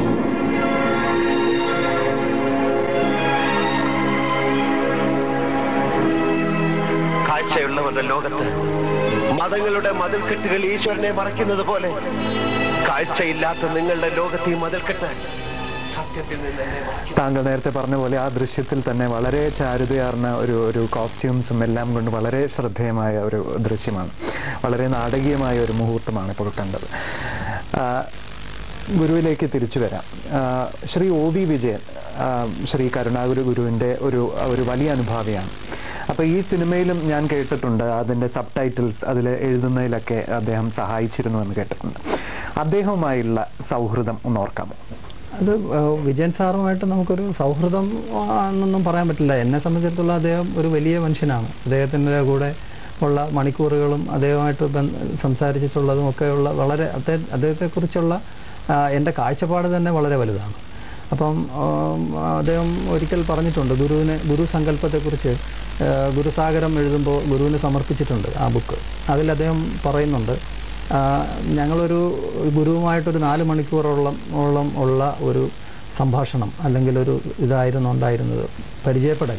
കാഴ്ചയുള്ളവരുടെ ലോകത്ത് മതങ്ങളുടെ മതിൽക്കെട്ടുകൾ ഈശ്വരനെ മറയ്ക്കുന്നത് പോലെ കാഴ്ചയില്ലാത്ത നിങ്ങളുടെ ലോകത്ത് ഈ മതിൽക്കെട്ട് സത്യത്തിൽ നിന്ന് എന്നെ മറയ്ക്കുന്നു. താങ്കൾ നേരത്തെ പറഞ്ഞ പോലെ ആ ദൃശ്യത്തിൽ തന്നെ വളരെ ചാരുതയാർന്ന ഒരു ഒരു കോസ്റ്റ്യൂംസും എല്ലാം കൊണ്ട് വളരെ ശ്രദ്ധേയമായ ഒരു ദൃശ്യമാണ് വളരെ നാടകീയമായ ഒരു മുഹൂർത്തമാണ് ഇപ്പോൾ കണ്ടത് ആ, ഗുരുവിലേക്ക് തിരിച്ചു വരാം ആ, ശ്രീ ഒ വി വിജയൻ ആ, ശ്രീ കരുണാഗുരു ഗുരുവിൻ്റെ ഒരു ഒരു വലിയ അനുഭാവിയാണ് അപ്പോൾ ഈ സിനിമയിലും ഞാൻ കേട്ടിട്ടുണ്ട് അതിൻ്റെ സബ് ടൈറ്റിൽസ് അതിൽ എഴുതുന്നതിലൊക്കെ അദ്ദേഹം സഹായിച്ചിരുന്നു എന്ന് കേട്ടിട്ടുണ്ട് അദ്ദേഹവുമായുള്ള സൗഹൃദം ഒന്ന് ഓർക്കാമോ അത് ഏഹ്, വിജയൻ സാറുമായിട്ട് നമുക്കൊരു സൗഹൃദം ആണെന്നൊന്നും പറയാൻ പറ്റില്ല എന്നെ സംബന്ധിച്ചിടത്തോളം അദ്ദേഹം ഒരു വലിയ മനുഷ്യനാണ് അദ്ദേഹത്തിൻ്റെ കൂടെ ഉള്ള മണിക്കൂറുകളും അദ്ദേഹമായിട്ട് ബന്ധ- സംസാരിച്ചിട്ടുള്ളതും ഒക്കെയുള്ള വളരെ അദ്ദേഹം അദ്ദേഹത്തെക്കുറിച്ചുള്ള ആ, എൻ്റെ കാഴ്ചപ്പാട് തന്നെ വളരെ വലുതാണ് അപ്പം ആം, അദ്ദേഹം ഒരിക്കൽ പറഞ്ഞിട്ടുണ്ട് ഗുരുവിനെ ഗുരു സങ്കല്പത്തെക്കുറിച്ച് ആ, ഗുരുസാഗരം എഴുതുമ്പോൾ ഗുരുവിന് സമർപ്പിച്ചിട്ടുണ്ട് ആ ബുക്ക് അതിൽ അദ്ദേഹം പറയുന്നുണ്ട് ആ, ഞങ്ങളൊരു ഗുരുവുമായിട്ടൊരു നാല് മണിക്കൂറോളം ഓളം ഉള്ള ഒരു സംഭാഷണം അല്ലെങ്കിൽ ഒരു ഇതായിരുന്നു ഉണ്ടായിരുന്നത് പരിചയപ്പെടൽ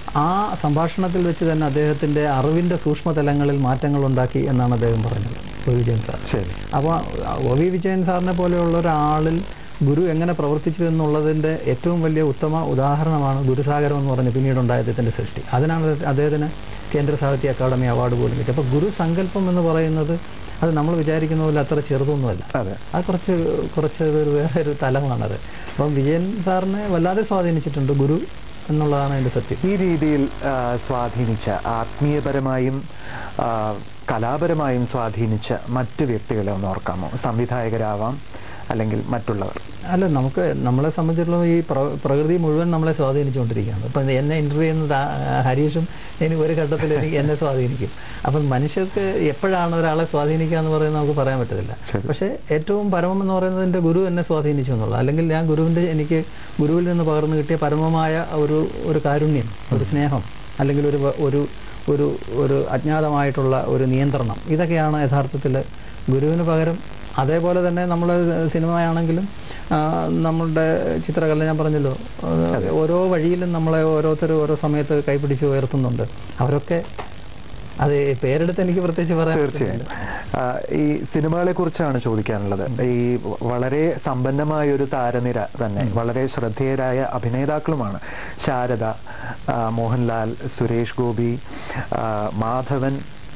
ആ സംഭാഷണത്തിൽ വെച്ച് തന്നെ അദ്ദേഹത്തിൻ്റെ അറിവിൻ്റെ സൂക്ഷ്മതലങ്ങളിൽ മാറ്റങ്ങൾ ഉണ്ടാക്കി എന്നാണ് അദ്ദേഹം പറഞ്ഞത് ഒ വി വിജയൻ സാർ ശരി അപ്പോൾ ഒ വി വിജയൻ സാറിനെ പോലെയുള്ള ഒരാളിൽ ഗുരു എങ്ങനെ പ്രവർത്തിച്ചു എന്നുള്ളതിൻ്റെ ഏറ്റവും വലിയ ഉത്തമ ഉദാഹരണമാണ് ഗുരുസാഗരം എന്ന് പറഞ്ഞ് പിന്നീടുണ്ടായ അദ്ദേഹത്തിൻ്റെ സൃഷ്ടി അതിനാണ് അദ്ദേഹത്തിന് കേന്ദ്ര സാഹിത്യ അക്കാദമി അവാർഡ് പോലും കിട്ടി അപ്പോൾ ഗുരു സങ്കല്പം എന്ന് പറയുന്നത് അത് നമ്മൾ വിചാരിക്കുന്ന പോലെ അത്ര ചെറുതൊന്നുമല്ല അതെ അത് കുറച്ച് കുറച്ച് ഒരു വേറെ ഒരു തലമാണത് അപ്പം വിജയൻ സാറിനെ വല്ലാതെ സ്വാധീനിച്ചിട്ടുണ്ട് ഗുരു എന്നുള്ളതാണ് അതിൻ്റെ സത്യം ഈ രീതിയിൽ ആ, സ്വാധീനിച്ച ആത്മീയപരമായും ആ, കലാപരമായും സ്വാധീനിച്ച മറ്റു വ്യക്തികളെ ഒന്ന് ഓർക്കാമോ സംവിധായകരാവാം അല്ലെങ്കിൽ മറ്റുള്ളവർ അല്ല നമുക്ക് നമ്മളെ സംബന്ധിച്ചിടത്തോളം ഈ പ്ര- പ്രകൃതി മുഴുവൻ നമ്മളെ സ്വാധീനിച്ചുകൊണ്ടിരിക്കുകയാണ് ഇപ്പം എന്നെ ഇൻ്റർവ്യൂ ചെയ്യുന്നത് ആ- ഹരീഷും ഇനി ഒരു ഘട്ടത്തിൽ എനിക്ക് എന്നെ സ്വാധീനിക്കും അപ്പം മനുഷ്യർക്ക് എപ്പോഴാണ് ഒരാളെ സ്വാധീനിക്കുക എന്ന് പറയുന്നത് നമുക്ക് പറയാൻ പറ്റത്തില്ല ശരി. പക്ഷേ ഏറ്റവും പരമം എന്ന് പറയുന്നത് എൻ്റെ ഗുരു എന്നെ സ്വാധീനിച്ചു എന്നുള്ളത് അല്ലെങ്കിൽ ഞാൻ ഗുരുവിൻ്റെ എനിക്ക് ഗുരുവിൽ നിന്ന് പകർന്നു കിട്ടിയ പരമമായ ഒരു ഒരു കാരുണ്യം ഒരു സ്നേഹം അല്ലെങ്കിൽ ഒരു വ- ഒരു ഒരു ഒരു അജ്ഞാതമായിട്ടുള്ള ഒരു നിയന്ത്രണം ഇതൊക്കെയാണ് യഥാർത്ഥത്തിൽ ഗുരുവിന് പകരം അതേപോലെ തന്നെ നമ്മൾ സിനിമയാണെങ്കിലും ആ, നമ്മളുടെ ചിത്രകല ഞാൻ പറഞ്ഞല്ലോ അത് ഓരോ വഴിയിലും നമ്മളെ ഓരോരുത്തർ ഓരോ സമയത്ത് കൈപിടിച്ച് ഉയർത്തുന്നുണ്ട് അവരൊക്കെ അത് പേരെടുത്ത് എനിക്ക് പ്രത്യേകിച്ച് പറയാൻ തീർച്ചയായും ആ, ഈ സിനിമകളെ കുറിച്ചാണ് ചോദിക്കാനുള്ളത് ഈ വളരെ സമ്പന്നമായ ഒരു താരനിര തന്നെ വളരെ ശ്രദ്ധേയരായ അഭിനേതാക്കളുമാണ് ശാരദ ആ, മോഹൻലാൽ സുരേഷ് ഗോപി ആ, മാധവൻ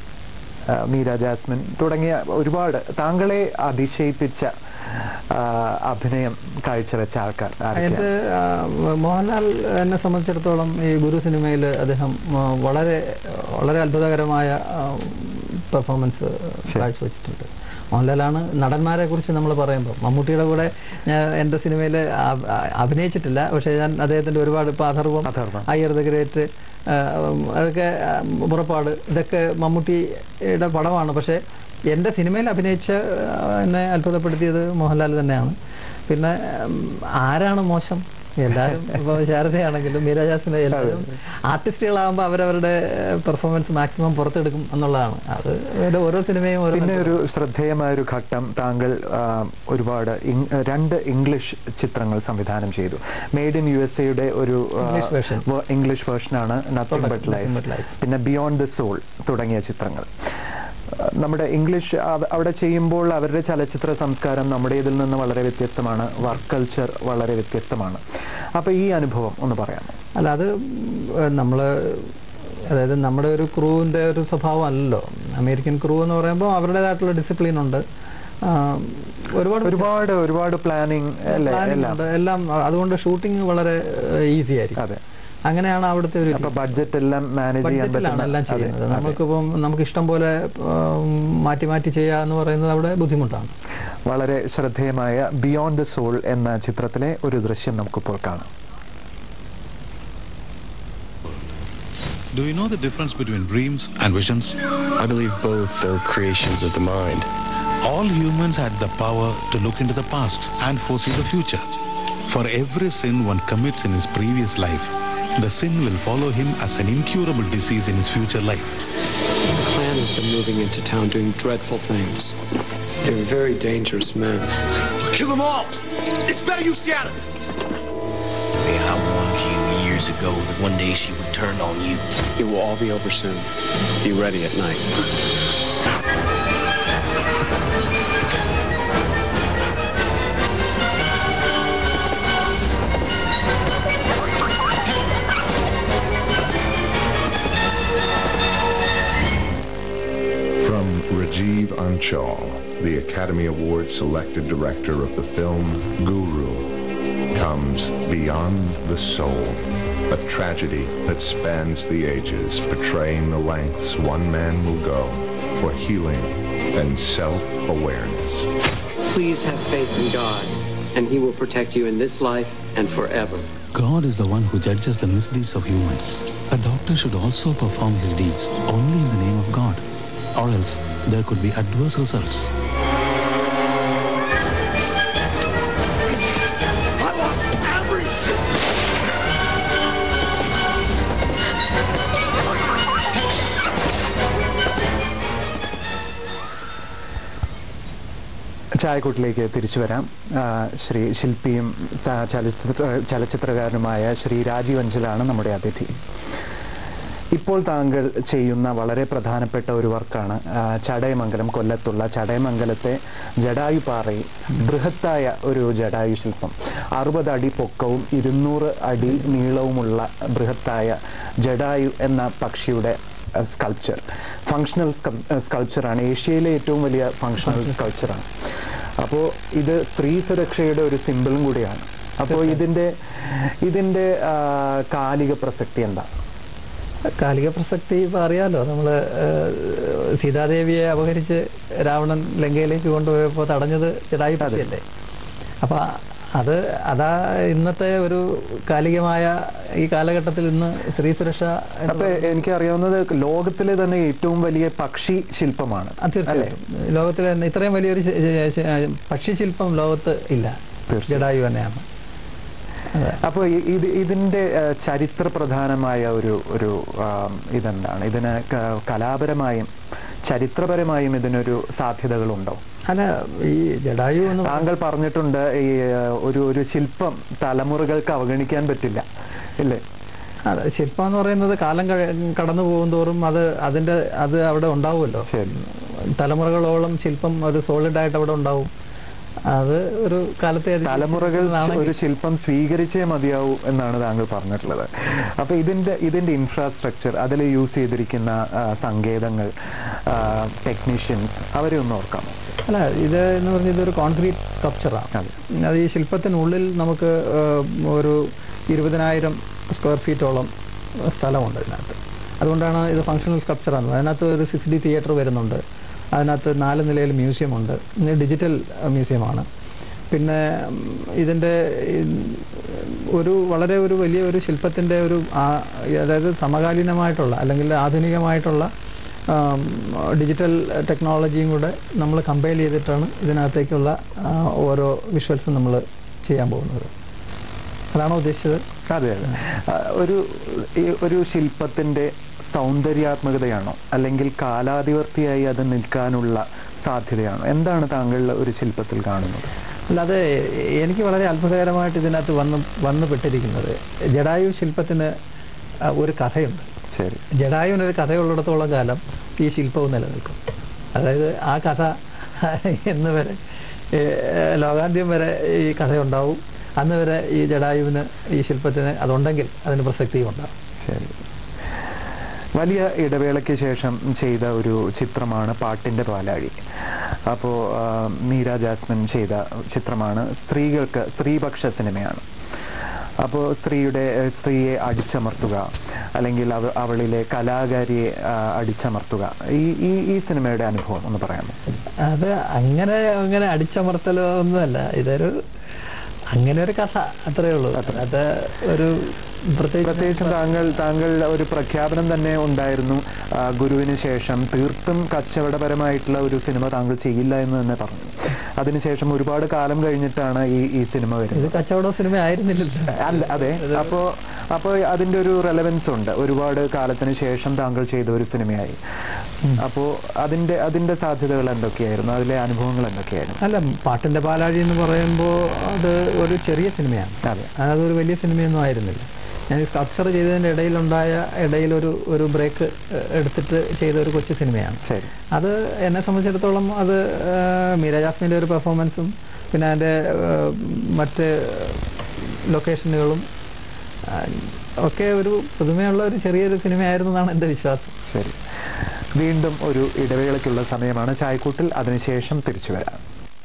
ആ, മീര ജാസ്മിൻ തുടങ്ങിയ ഒരുപാട് താങ്കളെ അതിശയിപ്പിച്ച ആ, അഭിനയം കാഴ്ചവെച്ച ആൾക്കാർ ആരൊക്കെയാണ് എൻ്റെ ആ, മോഹൻലാൽ എന്നെ സംബന്ധിച്ചിടത്തോളം ഈ ഗുരു സിനിമയിൽ അദ്ദേഹം ആ, വളരെ വളരെ അത്ഭുതകരമായ പെർഫോമൻസ് കാഴ്ചവെച്ചിട്ടുണ്ട് മോഹൻലാലാണ് നടന്മാരെ കുറിച്ച് നമ്മൾ പറയുമ്പോൾ മമ്മൂട്ടിയുടെ കൂടെ ഞാൻ എൻ്റെ സിനിമയിൽ അഭിനയിച്ചിട്ടില്ല പക്ഷേ ഞാൻ അദ്ദേഹത്തിൻ്റെ ഒരുപാട് ഇപ്പോൾ അഥർവം അഥർവം. അയ്യർ ദ ഗ്രേറ്റ് ആ, അതൊക്കെ ആ, പുറപ്പാട് ഇതൊക്കെ മമ്മൂട്ടിയുടെ പടമാണ് പക്ഷേ എൻ്റെ സിനിമയിൽ അഭിനയിച്ച ആ, എന്നെ അത്ഭുതപ്പെടുത്തിയത് മോഹൻലാൽ തന്നെയാണ് പിന്നെ ഉം, ആരാണ് മോശം എല്ലാവരും ഇപ്പോൾ ശാരദയാണെങ്കിലും മീരാജാസിനെ എല്ലാവരും ആർട്ടിസ്റ്റുകളാകുമ്പോൾ അവരവരുടെ പെർഫോമൻസ് മാക്സിമം പുറത്തെടുക്കും എന്നുള്ളതാണ് അത് അവരുടെ ഓരോ സിനിമയും ഓരോ പിന്നെ ഒരു ശ്രദ്ധേയമായ ഒരു ഘട്ടം താങ്കൾ ആ, ഒരുപാട് ഇങ്- രണ്ട് ഇംഗ്ലീഷ് ചിത്രങ്ങൾ സംവിധാനം ചെയ്തു മെയ്ഡ് ഇൻ യു എസ് എയുടെ ഒരു ആ, ഇംഗ്ലീഷ് version. വ- ഇംഗ്ലീഷ് വേർഷനാണ് nothing but Nothing But life Life. പിന്നെ ബിയോണ്ട് ദ സോൾ തുടങ്ങിയ ചിത്രങ്ങൾ ആ, നമ്മുടെ ഇംഗ്ലീഷ് അവ- അവിടെ ചെയ്യുമ്പോൾ അവരുടെ ചലച്ചിത്ര സംസ്കാരം നമ്മുടേതിൽ നിന്ന് വളരെ വ്യത്യസ്തമാണ് വർക്ക് കൾച്ചർ വളരെ വ്യത്യസ്തമാണ് അപ്പൊ ഈ അനുഭവം ഒന്ന് പറയാമോ അല്ല അത് നമ്മൾ അതായത് നമ്മുടെ ഒരു ക്രൂവിൻ്റെ ഒരു സ്വഭാവം അല്ലല്ലോ അമേരിക്കൻ ക്രൂ എന്ന് പറയുമ്പോൾ അവരുടേതായിട്ടുള്ള ഡിസിപ്ലിൻ ഉണ്ട് ആ, ഒരുപാട് ഒരുപാട് ഒരുപാട് പ്ലാനിങ് അല്ലേ planning എല്ലാം ഉണ്ട് എല്ലാം അതുകൊണ്ട് ഷൂട്ടിംഗ് വളരെ ഈസി ആയിരിക്കും അതെ അങ്ങനെയാണ് അവിടുത്തെ ഒരു അപ്പൊ ബഡ്ജറ്റ് എല്ലാം മാനേജ് ചെയ്യാൻ ബഡ്ജറ്റിലാണ് പറ്റുന്ന എല്ലാം അതെ, ചെയ്യുന്നത് അതെ. നമുക്കിപ്പം നമുക്ക് ഇഷ്ടം പോലെ ഉം, മാറ്റി മാറ്റി ചെയ്യുക എന്ന് പറയുന്നത് അവിടെ ബുദ്ധിമുട്ടാണ് വളരെ ശ്രദ്ധേയമായ ബിയോണ്ട് ദ സോൾ എന്ന ചിത്രത്തിലെ ഒരു ദൃശ്യം നമുക്കിപ്പോൾ കാണാം Do you know the difference between dreams and visions? I believe both are creations of the mind. All humans had the power to look into the past and foresee the future. For every sin one commits in his previous life, the sin will follow him as an incurable disease in his future life. The clan has been moving into town doing dreadful things. They're very dangerous men. Kill them all! It's better you stay out of this! I warned you years ago that one day she would turn on you. It will all be over soon. Be ready at night. From Rajiv Anchal, the Academy Award selected director of the film Guru, comes Beyond the Soul, a tragedy that spans the ages, portraying the lengths one man will go for healing and self-awareness. Please have faith in God, and He will protect you in this life and forever. God is the one who judges the misdeeds of humans. A doctor should also perform his deeds only in the name of God, or else there could be adverse results. I lost everything! ചായക്കൂട്ടിലേക്ക് തിരിച്ചു വരാം ആ, ശ്രീ ശില്പിയും സ- ചലച്ചിത്ര ചലച്ചിത്രകാരനുമായ ശ്രീ രാജീവ് അഞ്ചലാണ് നമ്മുടെ അതിഥി ഇപ്പോൾ താങ്കൾ ചെയ്യുന്ന വളരെ പ്രധാനപ്പെട്ട ഒരു വർക്കാണ് ആ, ചടയമംഗലം കൊല്ലത്തുള്ള ചടയമംഗലത്തെ ജഡായുപാറയിൽ ബൃഹത്തായ ഒരു ജഡായു ശില്പം അറുപത് അടി പൊക്കവും ഇരുന്നൂറ് അടി നീളവുമുള്ള ബൃഹത്തായ ജഡായു എന്ന പക്ഷിയുടെ സ്കൾപ്ചർ ഫങ്ഷണൽ സ്കൾപ്ചറാണ് ഏഷ്യയിലെ ഏറ്റവും വലിയ ഫങ്ഷണൽ സ്കൾപ്ചറാണ് അപ്പോൾ ഇത് സ്ത്രീ സുരക്ഷയുടെ ഒരു സിമ്പിളും കൂടിയാണ് അപ്പോൾ ഇതിൻ്റെ ഇതിൻ്റെ ആ, കാലിക പ്രസക്തി എന്താ കാലിക പ്രസക്തി ഇപ്പം അറിയാലോ നമ്മൾ സീതാദേവിയെ അപഹരിച്ച് രാവണൻ ലങ്കയിലേക്ക് കൊണ്ടുപോയപ്പോൾ തടഞ്ഞത് ജഡായു പറ്റിയല്ലേ അപ്പം അത് അതാ ഇന്നത്തെ ഒരു കാലികമായ ഈ കാലഘട്ടത്തിൽ ഇന്ന് സ്ത്രീ സുരക്ഷ എന്ന് അപ്പൊ എനിക്ക് അറിയാവുന്നത് ലോകത്തിലെ തന്നെ ഏറ്റവും വലിയ പക്ഷി ശില്പമാണ് ആ, തീർച്ചയായും ലോകത്തിലെ തന്നെ ഇത്രയും വലിയൊരു ശ- ശ- ശ- പക്ഷിശില്പം ലോകത്ത് ഇല്ല ജഡായു തന്നെയാണ് അപ്പോൾ ഇത് ഇതിന്റെ ആ, ചരിത്ര പ്രധാനമായ ഒരു ഒരു ആ, ഇതെന്താണ് ഇതിന് ക- കലാപരമായും ചരിത്രപരമായും ഇതിനൊരു സാധ്യതകളുണ്ടോ അല്ല ഈ ജഡായു എന്ന് താങ്കൾ പറഞ്ഞിട്ടുണ്ട് ഈ ആ, ഒരു ഒരു ശില്പം തലമുറകൾക്ക് അവഗണിക്കാൻ പറ്റില്ല ഇല്ലേ അതെ ശില്പം എന്ന് പറയുന്നത് കാലം കഴി- കടന്നു പോകുന്തോറും അത് അതിന്റെ അത് അവിടെ ഉണ്ടാവുമല്ലോ തലമുറകളോളം ശില്പം ഒരു സോളിഡ് ആയിട്ട് അവിടെ ഉണ്ടാവും അത് ഒരു കാലത്തെ അത് തലമുറകൾ ആണെങ്കിൽ- ഒരു ശില്പം സ്വീകരിച്ചേ മതിയാവൂ എന്നാണ് താങ്കൾ പറഞ്ഞിട്ടുള്ളത് അപ്പോൾ ഇതിൻ്റെ ഇതിൻ്റെ ഇൻഫ്രാസ്ട്രക്ചർ അതിൽ യൂസ് ചെയ്തിരിക്കുന്ന ആ, സങ്കേതങ്ങൾ ടെക്നീഷ്യൻസ് അവരെ ഒന്ന് ഓർക്കാമോ അല്ല ഇത് എന്ന് പറഞ്ഞാൽ ഇതൊരു കോൺക്രീറ്റ് സ്കൾപ്ചറാണ് അത് ഈ ശില്പത്തിനുള്ളിൽ നമുക്ക് ഏഹ്, ഒരു ഇരുപതിനായിരം സ്ക്വയർ ഫീറ്റോളം സ്ഥലമുണ്ട് ഇതിനകത്ത് അതുകൊണ്ടാണ് ഇത് ഫങ്ഷണൽ സ്കൾപ്ചറാണ് അതിനകത്ത് ഒരു സിക്സ് ഡി തിയേറ്റർ വരുന്നുണ്ട് അതിനകത്ത് നാല് നിലയിൽ മ്യൂസിയം ഉണ്ട് ഇത് ഡിജിറ്റൽ മ്യൂസിയമാണ് പിന്നെ ഉം, ഇതിൻ്റെ ഈ, ഒരു വളരെ ഒരു വലിയ ഒരു ശില്പത്തിൻ്റെ ഒരു ആ- അതായത് സമകാലീനമായിട്ടുള്ള അല്ലെങ്കിൽ ആധുനികമായിട്ടുള്ള ആം, ഡിജിറ്റൽ ടെക്നോളജിയും കൂടെ നമ്മൾ കമ്പയർ ചെയ്തിട്ടാണ് ഇതിനകത്തേക്കുള്ള ആ, ഓരോ വിഷ്വൽസും നമ്മൾ ചെയ്യാൻ പോകുന്നത് അതാണോ ഉദ്ദേശിച്ചത് അതെ അതെ ആ, ഒരു ഈ ഒരു ശില്പത്തിൻ്റെ സൗന്ദര്യാത്മകതയാണോ അല്ലെങ്കിൽ കാലാതിവർത്തിയായി അത് നിൽക്കാനുള്ള സാധ്യതയാണോ എന്താണ് താങ്കൾ ഒരു ശില്പത്തിൽ കാണുന്നത് അല്ലാതെ എനിക്ക് വളരെ അത്ഭുതകരമായിട്ട് ഇതിനകത്ത് വന്ന് വന്ന് പെട്ടിരിക്കുന്നത് ജഡായു ശില്പത്തിന് ആ, ഒരു കഥയുണ്ട് ശരി ജഡായുവിനൊരു കഥയുള്ളിടത്തോളം കാലം ഈ ശില്പവും നിലനിൽക്കും അതായത് ആ കഥ എന്ന് വരെ ഏ, ലോകാന്ത്യം വരെ ഈ കഥയുണ്ടാവും അന്ന് വരെ ഈ ജഡായുവിന് ഈ ശില്പത്തിന് അതുണ്ടെങ്കിൽ അതിന് പ്രസക്തിയും ഉണ്ടാവും ശരി വലിയ ഇടവേളയ്ക്ക് ശേഷം ചെയ്ത ഒരു ചിത്രമാണ് പാട്ടിൻ്റെ പാലാഴി അപ്പോൾ മീര ജാസ്മിൻ ചെയ്ത ചിത്രമാണ് സ്ത്രീകൾക്ക് സ്ത്രീപക്ഷ സിനിമയാണ് അപ്പോൾ സ്ത്രീയുടെ ഏഹ്, സ്ത്രീയെ അടിച്ചമർത്തുക അല്ലെങ്കിൽ അവ അവളിലെ കലാകാരിയെ ആ, അടിച്ചമർത്തുക ഈ ഈ ഈ സിനിമയുടെ അനുഭവം ഒന്ന് പറയാമോ അത് അങ്ങനെ അങ്ങനെ അടിച്ചമർത്തലോ ഒന്നുമല്ല ഇതൊരു അങ്ങനെ ഒരു കഥ അത്രയേ ഉള്ളൂ അത് ഒരു പ്രത്യേകിച്ച് പ്രത്യേകിച്ചും താങ്കൾ താങ്കൾ ഒരു പ്രഖ്യാപനം തന്നെ ഉണ്ടായിരുന്നു ആ, ഗുരുവിന് ശേഷം തീർത്തും കച്ചവടപരമായിട്ടുള്ള ഒരു സിനിമ താങ്കൾ ചെയ്യില്ല എന്ന് തന്നെ പറഞ്ഞു അതിനുശേഷം ഒരുപാട് കാലം കഴിഞ്ഞിട്ടാണ് ഈ ഈ സിനിമ ഇത് വരുന്നത് കച്ചവട സിനിമ ആയിരുന്നില്ലല്ലോ അല്ല അതെ അപ്പോൾ അപ്പോൾ അതിൻ്റെ ഒരു റെലവൻസ് ഉണ്ട് ഒരുപാട് കാലത്തിന് ശേഷം താങ്കൾ ചെയ്ത ഒരു സിനിമയായി അപ്പോൾ അതിൻ്റെ അതിൻ്റെ സാധ്യതകൾ എന്തൊക്കെയായിരുന്നു അതിലെ അനുഭവങ്ങൾ എന്തൊക്കെയായിരുന്നു അല്ല പാട്ടിന്റെ പാലാഴി എന്ന് പറയുമ്പോൾ അത് ഒരു ചെറിയ സിനിമയാണ് അതെ അതൊരു വലിയ സിനിമയൊന്നും ആയിരുന്നില്ല ഞാൻ സ്കൾപ്ചർ ചെയ്തതിൻ്റെ ഇടയിലുണ്ടായ ഇടയിൽ ഒരു ഒരു ബ്രേക്ക് എടുത്തിട്ട് ചെയ്ത ഒരു കൊച്ചു സിനിമയാണ് ശരി അത് എന്നെ സംബന്ധിച്ചിടത്തോളം അത് ആ, മീര ജാസ്മിൻ്റെ ഒരു പെർഫോമൻസും പിന്നെ അതിൻ്റെ ആ, മറ്റ് ലൊക്കേഷനുകളും ആ, ഒക്കെ ഒരു പുതുമയുള്ള ഒരു ചെറിയൊരു സിനിമയായിരുന്നു എന്നാണ് എൻ്റെ വിശ്വാസം ശരി വീണ്ടും ഒരു ഇടവേളയ്ക്കുള്ള സമയമാണ് ചായക്കൂട്ടിൽ അതിനുശേഷം തിരിച്ചു വരാം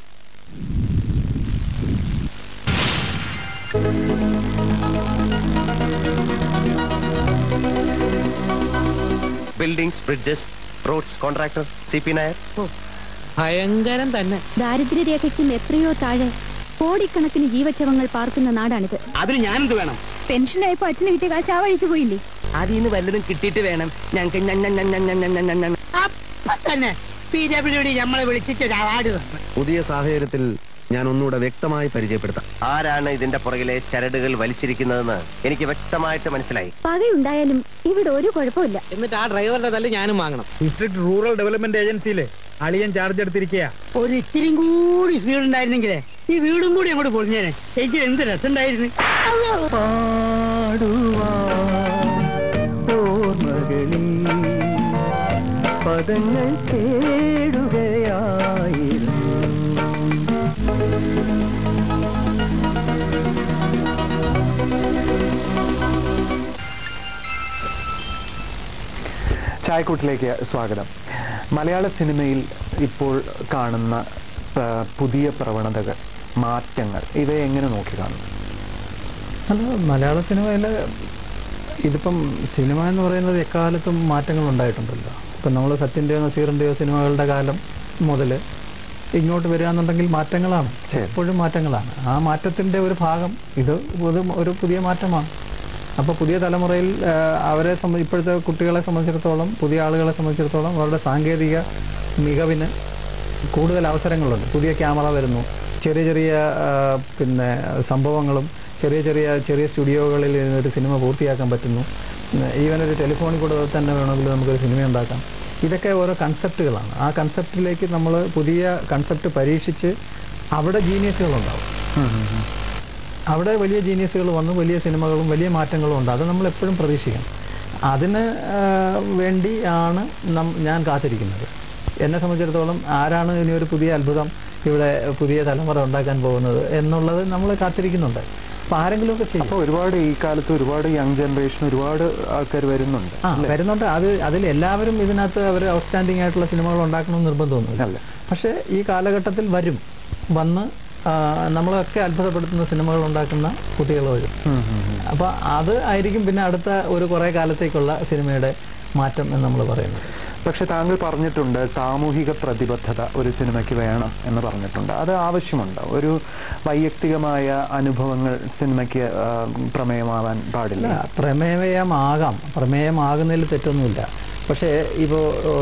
buildings bridges roads contractor C P Nair ഭയങ്കരം തന്നെ ദാരിദ്ര്യരേഖയ്ക്കും എത്രയോ താഴെ കോടിക്കണക്കിന് ജീവച്ഛവങ്ങൾ പാർക്കുന്ന നാടാണിത് അതിന് ഞാനെന്ത് വേണം പെൻഷനായപ്പോ അച്ഛന് കിട്ടിയ കാശ് ആ വഴിക്ക് പോയില്ലേ അതിൽ നിന്ന് വല്ലതും കിട്ടിയിട്ട് വേണം ഞങ്ങൾക്ക് അപ്പൊ തന്നെ പി ഡബ്ല്യു ഡി നമ്മളെ വിളിച്ചിട്ട് ഒരു അവാർഡ് തന്നു പുതിയ സാഹചര്യത്തിൽ ഞാൻ ഒന്നുകൂടെ വ്യക്തമായി പരിചയപ്പെടുത്താം ആരാണ് ഇതിന്റെ പുറകിലെ ചരടുകൾ വലിച്ചിരിക്കുന്നതെന്ന് എനിക്ക് വ്യക്തമായിട്ട് മനസ്സിലായി പകയുണ്ടായാലും ഇവിടെ ഒരു കുഴപ്പമില്ല എന്നിട്ട് ആ ഡ്രൈവറുടെ തല്ല് ഞാനും വാങ്ങണം ഡിസ്ട്രിക്ട് റൂറൽ ഡെവലപ്മെന്റ് ഏജൻസിയിലെ അളിയൻ ചാർജ് എടുത്തിരിക്കുക ഒരു ഇത്തിരി കൂടി സ്പീഡ് ഉണ്ടായിരുന്നെങ്കിലേ ഈ വീടും കൂടി അങ്ങോട്ട് പൊളിഞ്ഞേനെ എനിക്ക് എന്ത് രസമുണ്ടായിരുന്നു ഓർമ്മകളിൽ പദങ്ങൾ തേടുകയായിരുന്നു ചായക്കൂട്ടിലേക്ക് സ്വാഗതം മലയാള സിനിമയിൽ ഇപ്പോൾ കാണുന്ന ആ, പുതിയ പ്രവണതകൾ മാറ്റങ്ങൾ ഇവയെ എങ്ങനെ നോക്കിക്കാണുന്നു അല്ല മലയാള സിനിമയിൽ ഇതിപ്പം സിനിമ എന്ന് പറയുന്നത് എക്കാലത്തും മാറ്റങ്ങൾ ഉണ്ടായിട്ടുണ്ടല്ലോ ഇപ്പം നമ്മൾ സത്യൻ്റെയോ നസീറിൻ്റെയോ സിനിമകളുടെ കാലം മുതൽ ഇങ്ങോട്ട് വരികയാണെന്നുണ്ടെങ്കിൽ മാറ്റങ്ങളാണ് എപ്പോഴും മാറ്റങ്ങളാണ് ആ മാറ്റത്തിൻ്റെ ഒരു ഭാഗം ഇത് ഒരു ഒരു പുതിയ മാറ്റമാണ് അപ്പോൾ പുതിയ തലമുറയിൽ ആ, അവരെ സംബന്ധി ഇപ്പോഴത്തെ കുട്ടികളെ സംബന്ധിച്ചിടത്തോളം പുതിയ ആളുകളെ സംബന്ധിച്ചിടത്തോളം അവരുടെ സാങ്കേതിക മികവിന് കൂടുതൽ അവസരങ്ങളുണ്ട് പുതിയ ക്യാമറ വരുന്നു ചെറിയ ചെറിയ ആ, പിന്നെ സംഭവങ്ങളും ചെറിയ ചെറിയ ചെറിയ സ്റ്റുഡിയോകളിൽ ഒരു സിനിമ പൂർത്തിയാക്കാൻ പറ്റുന്നു ഈവൻ ഒരു ടെലിഫോണിൽ കൂടെ തന്നെ വേണമെങ്കിൽ നമുക്കൊരു സിനിമ ഉണ്ടാക്കാം ഇതൊക്കെ ഓരോ കൺസെപ്റ്റുകളാണ് ആ കൺസെപ്റ്റിലേക്ക് നമ്മൾ പുതിയ കൺസെപ്റ്റ് പരീക്ഷിച്ച് അവിടെ ജീനിയസുകളുണ്ടാവും അവിടെ വലിയ ജീനിയസുകൾ വന്നു വലിയ സിനിമകളും വലിയ മാറ്റങ്ങളും ഉണ്ട് അത് നമ്മൾ എപ്പോഴും പ്രതീക്ഷിക്കണം അതിന് ആ, വേണ്ടി ആണ് നം ഞാൻ കാത്തിരിക്കുന്നത് എന്നെ സംബന്ധിച്ചിടത്തോളം ആരാണ് ഇനി ഒരു പുതിയ അത്ഭുതം ഇവിടെ പുതിയ തലമുറ ഉണ്ടാക്കാൻ പോകുന്നത് എന്നുള്ളത് നമ്മൾ കാത്തിരിക്കുന്നുണ്ട് അപ്പോൾ ആരെങ്കിലുമൊക്കെ ചെയ്യും അപ്പോൾ ഒരുപാട് ഈ കാലത്ത് ഒരുപാട് യങ് ജനറേഷൻ ഒരുപാട് ആൾക്കാർ വരുന്നുണ്ട് ആ വരുന്നുണ്ട് അത് അതിൽ എല്ലാവരും ഇതിനകത്ത് അവർ ഔട്ട്സ്റ്റാൻഡിംഗ് ആയിട്ടുള്ള സിനിമകൾ ഉണ്ടാക്കണമെന്ന് നിർബന്ധമൊന്നുമില്ല പക്ഷേ ഈ കാലഘട്ടത്തിൽ വരും വന്ന് ആ, നമ്മളൊക്കെ അത്ഭുതപ്പെടുത്തുന്ന സിനിമകൾ ഉണ്ടാക്കുന്ന കുട്ടികൾ വരും അപ്പോൾ അത് ആയിരിക്കും പിന്നെ അടുത്ത ഒരു കുറേ കാലത്തേക്കുള്ള സിനിമയുടെ മാറ്റം എന്ന് നമ്മൾ പറയുന്നത് പക്ഷെ താങ്കൾ പറഞ്ഞിട്ടുണ്ട് സാമൂഹിക പ്രതിബദ്ധത ഒരു സിനിമയ്ക്ക് വേണം എന്ന് പറഞ്ഞിട്ടുണ്ട് അത് ആവശ്യമുണ്ട് ഒരു വൈയക്തികമായ അനുഭവങ്ങൾ സിനിമയ്ക്ക് ആ, പ്രമേയമാവാൻ പാടില്ല അല്ല പ്രമേയമാകാം പ്രമേയമാകുന്നതിൽ തെറ്റൊന്നുമില്ല പക്ഷേ ഇപ്പോൾ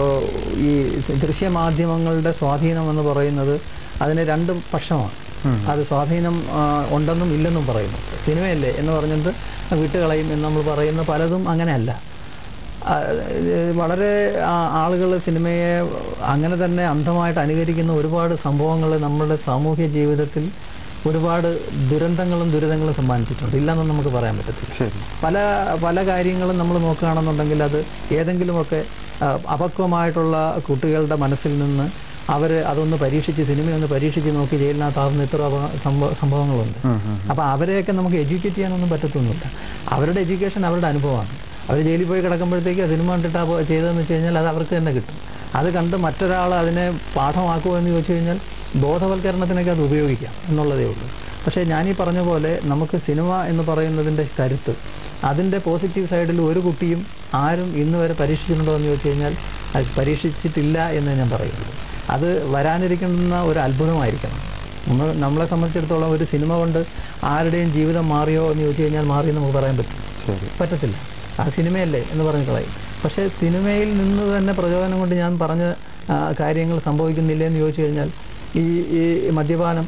ഈ ദൃശ്യമാധ്യമങ്ങളുടെ സ്വാധീനം എന്ന് പറയുന്നത് അതിന് രണ്ട് പക്ഷമാണ് അത് സ്വാധീനം ആ, ഉണ്ടെന്നും ഇല്ലെന്നും പറയുന്നു സിനിമയല്ലേ എന്ന് പറഞ്ഞിട്ട് വിട്ടുകളയും എന്ന് നമ്മൾ പറയുന്ന പലതും അങ്ങനെയല്ല ആ, ഇത് വളരെ ആളുകൾ സിനിമയെ അങ്ങനെ തന്നെ അന്ധമായിട്ട് അനുകരിക്കുന്ന ഒരുപാട് സംഭവങ്ങൾ നമ്മുടെ സാമൂഹ്യ ജീവിതത്തിൽ ഒരുപാട് ദുരന്തങ്ങളും ദുരിതങ്ങളും സമ്മാനിച്ചിട്ടുണ്ട് ഇല്ലെന്ന് നമുക്ക് പറയാൻ പറ്റത്തില്ല ശരി പല പല കാര്യങ്ങളും നമ്മൾ നോക്കുകയാണെന്നുണ്ടെങ്കിൽ അത് ഏതെങ്കിലുമൊക്കെ ആ, അപക്വമായിട്ടുള്ള കുട്ടികളുടെ മനസ്സിൽ നിന്ന് അവർ അതൊന്ന് പരീക്ഷിച്ച് സിനിമയൊന്ന് പരീക്ഷിച്ച് നോക്കി ജയിലിനകത്താവുന്ന ഇത്ര അപ- സംഭവ സംഭവങ്ങളുണ്ട് അപ്പോൾ അവരെയൊക്കെ നമുക്ക് എഡ്യൂക്കേറ്റ് ചെയ്യാനൊന്നും പറ്റത്തൊന്നുമില്ല അവരുടെ എഡ്യൂക്കേഷൻ അവരുടെ അനുഭവമാണ് അവർ ജയിലിൽ പോയി കിടക്കുമ്പോഴത്തേക്ക് ആ സിനിമ കണ്ടിട്ട് ആ പോ- ചെയ്തതെന്ന് വെച്ച് കഴിഞ്ഞാൽ അത് അവർക്ക് തന്നെ കിട്ടും അത് കണ്ട് മറ്റൊരാൾ അതിനെ പാഠമാക്കുമോ എന്ന് ചോദിച്ചു കഴിഞ്ഞാൽ ബോധവൽക്കരണത്തിനൊക്കെ അത് ഉപയോഗിക്കാം എന്നുള്ളതേ ഉള്ളൂ പക്ഷേ ഞാനീ പറഞ്ഞ പോലെ നമുക്ക് സിനിമ എന്ന് പറയുന്നതിൻ്റെ കരുത്ത് അതിൻ്റെ പോസിറ്റീവ് സൈഡിൽ ഒരു കുട്ടിയും ആരും ഇന്ന് വരെ പരീക്ഷിച്ചിട്ടുണ്ടോ എന്ന് ചോദിച്ചു കഴിഞ്ഞാൽ അത് പരീക്ഷിച്ചിട്ടില്ല എന്ന് ഞാൻ പറയുന്നത് അത് വരാനിരിക്കുന്ന ഒരു അത്ഭുതമായിരിക്കണം നമ്മൾ നമ്മളെ സംബന്ധിച്ചിടത്തോളം ഒരു സിനിമ കൊണ്ട് ആരുടെയും ജീവിതം മാറിയോ എന്ന് ചോദിച്ചു കഴിഞ്ഞാൽ മാറി എന്ന് നമുക്ക് പറയാൻ പറ്റും ശരി പറ്റത്തില്ല ആ സിനിമയല്ലേ എന്ന് പറഞ്ഞ് കളയും പക്ഷേ സിനിമയിൽ നിന്ന് തന്നെ പ്രചോദനം കൊണ്ട് ഞാൻ പറഞ്ഞ ആ, കാര്യങ്ങൾ സംഭവിക്കുന്നില്ലേ എന്ന് ചോദിച്ചു കഴിഞ്ഞാൽ ഈ ഈ മദ്യപാനം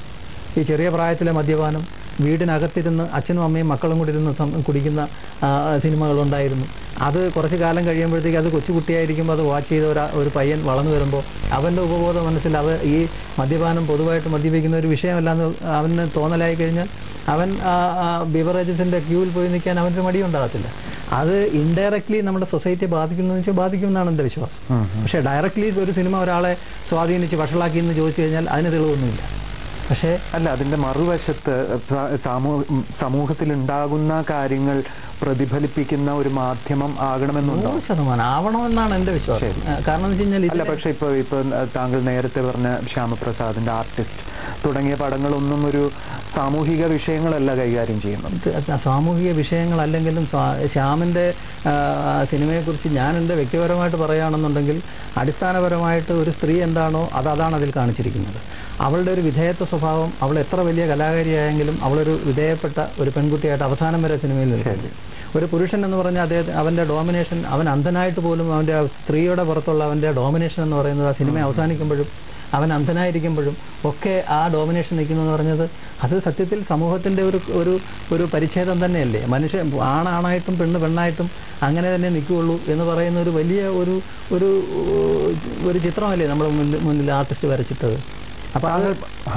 ഈ ചെറിയ പ്രായത്തിലെ മദ്യപാനം വീടിനകത്തിരുന്ന് അച്ഛനും അമ്മയും മക്കളും കൂടി ഇരുന്ന് സം- കുടിക്കുന്ന ആ, സിനിമകളുണ്ടായിരുന്നു അത് കുറച്ച് കാലം കഴിയുമ്പോഴത്തേക്ക് അത് കൊച്ചുകുട്ടിയായിരിക്കുമ്പോൾ അത് വാച്ച് ചെയ്ത ഒരു ഒരു പയ്യൻ വളർന്നു വരുമ്പോൾ അവൻ്റെ ഉപബോധ മനസ്സിൽ അവ ഈ മദ്യപാനം പൊതുവായിട്ട് മദ്യപിക്കുന്ന ഒരു വിഷയമല്ലാന്ന് അവന് തോന്നലായി കഴിഞ്ഞാൽ അവൻ ബിവറേജസിൻ്റെ ക്യൂവിൽ പോയി നിൽക്കാൻ അവൻ്റെ മടിയുണ്ടാകത്തില്ല അത് ഇൻഡയറക്ട്ലി നമ്മുടെ സൊസൈറ്റിയെ ബാധിക്കുന്നു എന്ന് വെച്ചാൽ ബാധിക്കുമെന്നാണ് എൻ്റെ വിശ്വാസം പക്ഷേ ഡയറക്ട്ലി ഒരു സിനിമ ഒരാളെ സ്വാധീനിച്ച് വഷളാക്കി എന്ന് ചോദിച്ചു കഴിഞ്ഞാൽ അതിന് തെളിവൊന്നുമില്ല പക്ഷേ അല്ല അതിന്റെ മറുവശത്ത് സ- സമൂ- സമൂഹത്തിൽ ഉണ്ടാകുന്ന കാര്യങ്ങൾ പ്രതിഫലിപ്പിക്കുന്ന ഒരു മാധ്യമം ആകണമെന്നുണ്ടോ നൂറ് ശതമാനം ആവണമെന്നാണ് എൻ്റെ വിശ്വാസം ആ, കാരണം എന്ന് വെച്ച് കഴിഞ്ഞാൽ അല്ല ഇതിലെ- പക്ഷെ ഇപ്പൊ ഇപ്പൊ താങ്കൾ നേരത്തെ പറഞ്ഞ ശ്യാമപ്രസാദിന്റെ ആർട്ടിസ്റ്റ് തുടങ്ങിയ പടങ്ങളൊന്നും ഒരു സാമൂഹിക വിഷയങ്ങളല്ല കൈകാര്യം ചെയ്യുന്നത് ഇത് സാമൂഹിക വിഷയങ്ങളല്ലെങ്കിലും സ്വാ- ശ്യാമിൻ്റെ ആ, സിനിമയെക്കുറിച്ച് ഞാൻ എൻ്റെ വ്യക്തിപരമായിട്ട് പറയുകയാണെന്നുണ്ടെങ്കിൽ അടിസ്ഥാനപരമായിട്ട് ഒരു സ്ത്രീ എന്താണോ അത് അതാണ് അതിൽ കാണിച്ചിരിക്കുന്നത് അവളുടെ ഒരു വിധേയത്വ സ്വഭാവം അവൾ എത്ര വലിയ കലാകാരിയായെങ്കിലും അവളൊരു വിധേയപ്പെട്ട ഒരു പെൺകുട്ടിയായിട്ട് അവസാനം വരെ സിനിമയിൽ നിൽക്കുന്നു ഒരു പുരുഷൻ എന്ന് പറഞ്ഞാൽ അദ്ദേഹം അവൻ്റെ ഡോമിനേഷൻ അവൻ അന്ധനായിട്ട് പോലും അവൻ്റെ ആ സ്ത്രീയുടെ പുറത്തുള്ള അവൻ്റെ ഡോമിനേഷൻ എന്ന് പറയുന്നത് ആ സിനിമ അവസാനിക്കുമ്പോഴും അവൻ അന്ധനായിരിക്കുമ്പോഴും ഒക്കെ ആ ഡോമിനേഷൻ നിൽക്കുന്നു എന്ന് പറഞ്ഞത് അത് സത്യത്തിൽ സമൂഹത്തിൻ്റെ ഒരു ഒരു ഒരു പരിച്ഛേദം തന്നെയല്ലേ മനുഷ്യൻ ആണാണായിട്ടും പെണ്ണ് പെണ്ണായിട്ടും അങ്ങനെ തന്നെ നിൽക്കുകയുള്ളൂ എന്ന് പറയുന്ന ഒരു വലിയ ഒരു ഒരു ഒരു ചിത്രമല്ലേ നമ്മുടെ മുന്നിൽ മുന്നിൽ ആർട്ടിസ്റ്റ് വരച്ചിട്ടത് അപ്പോൾ അത്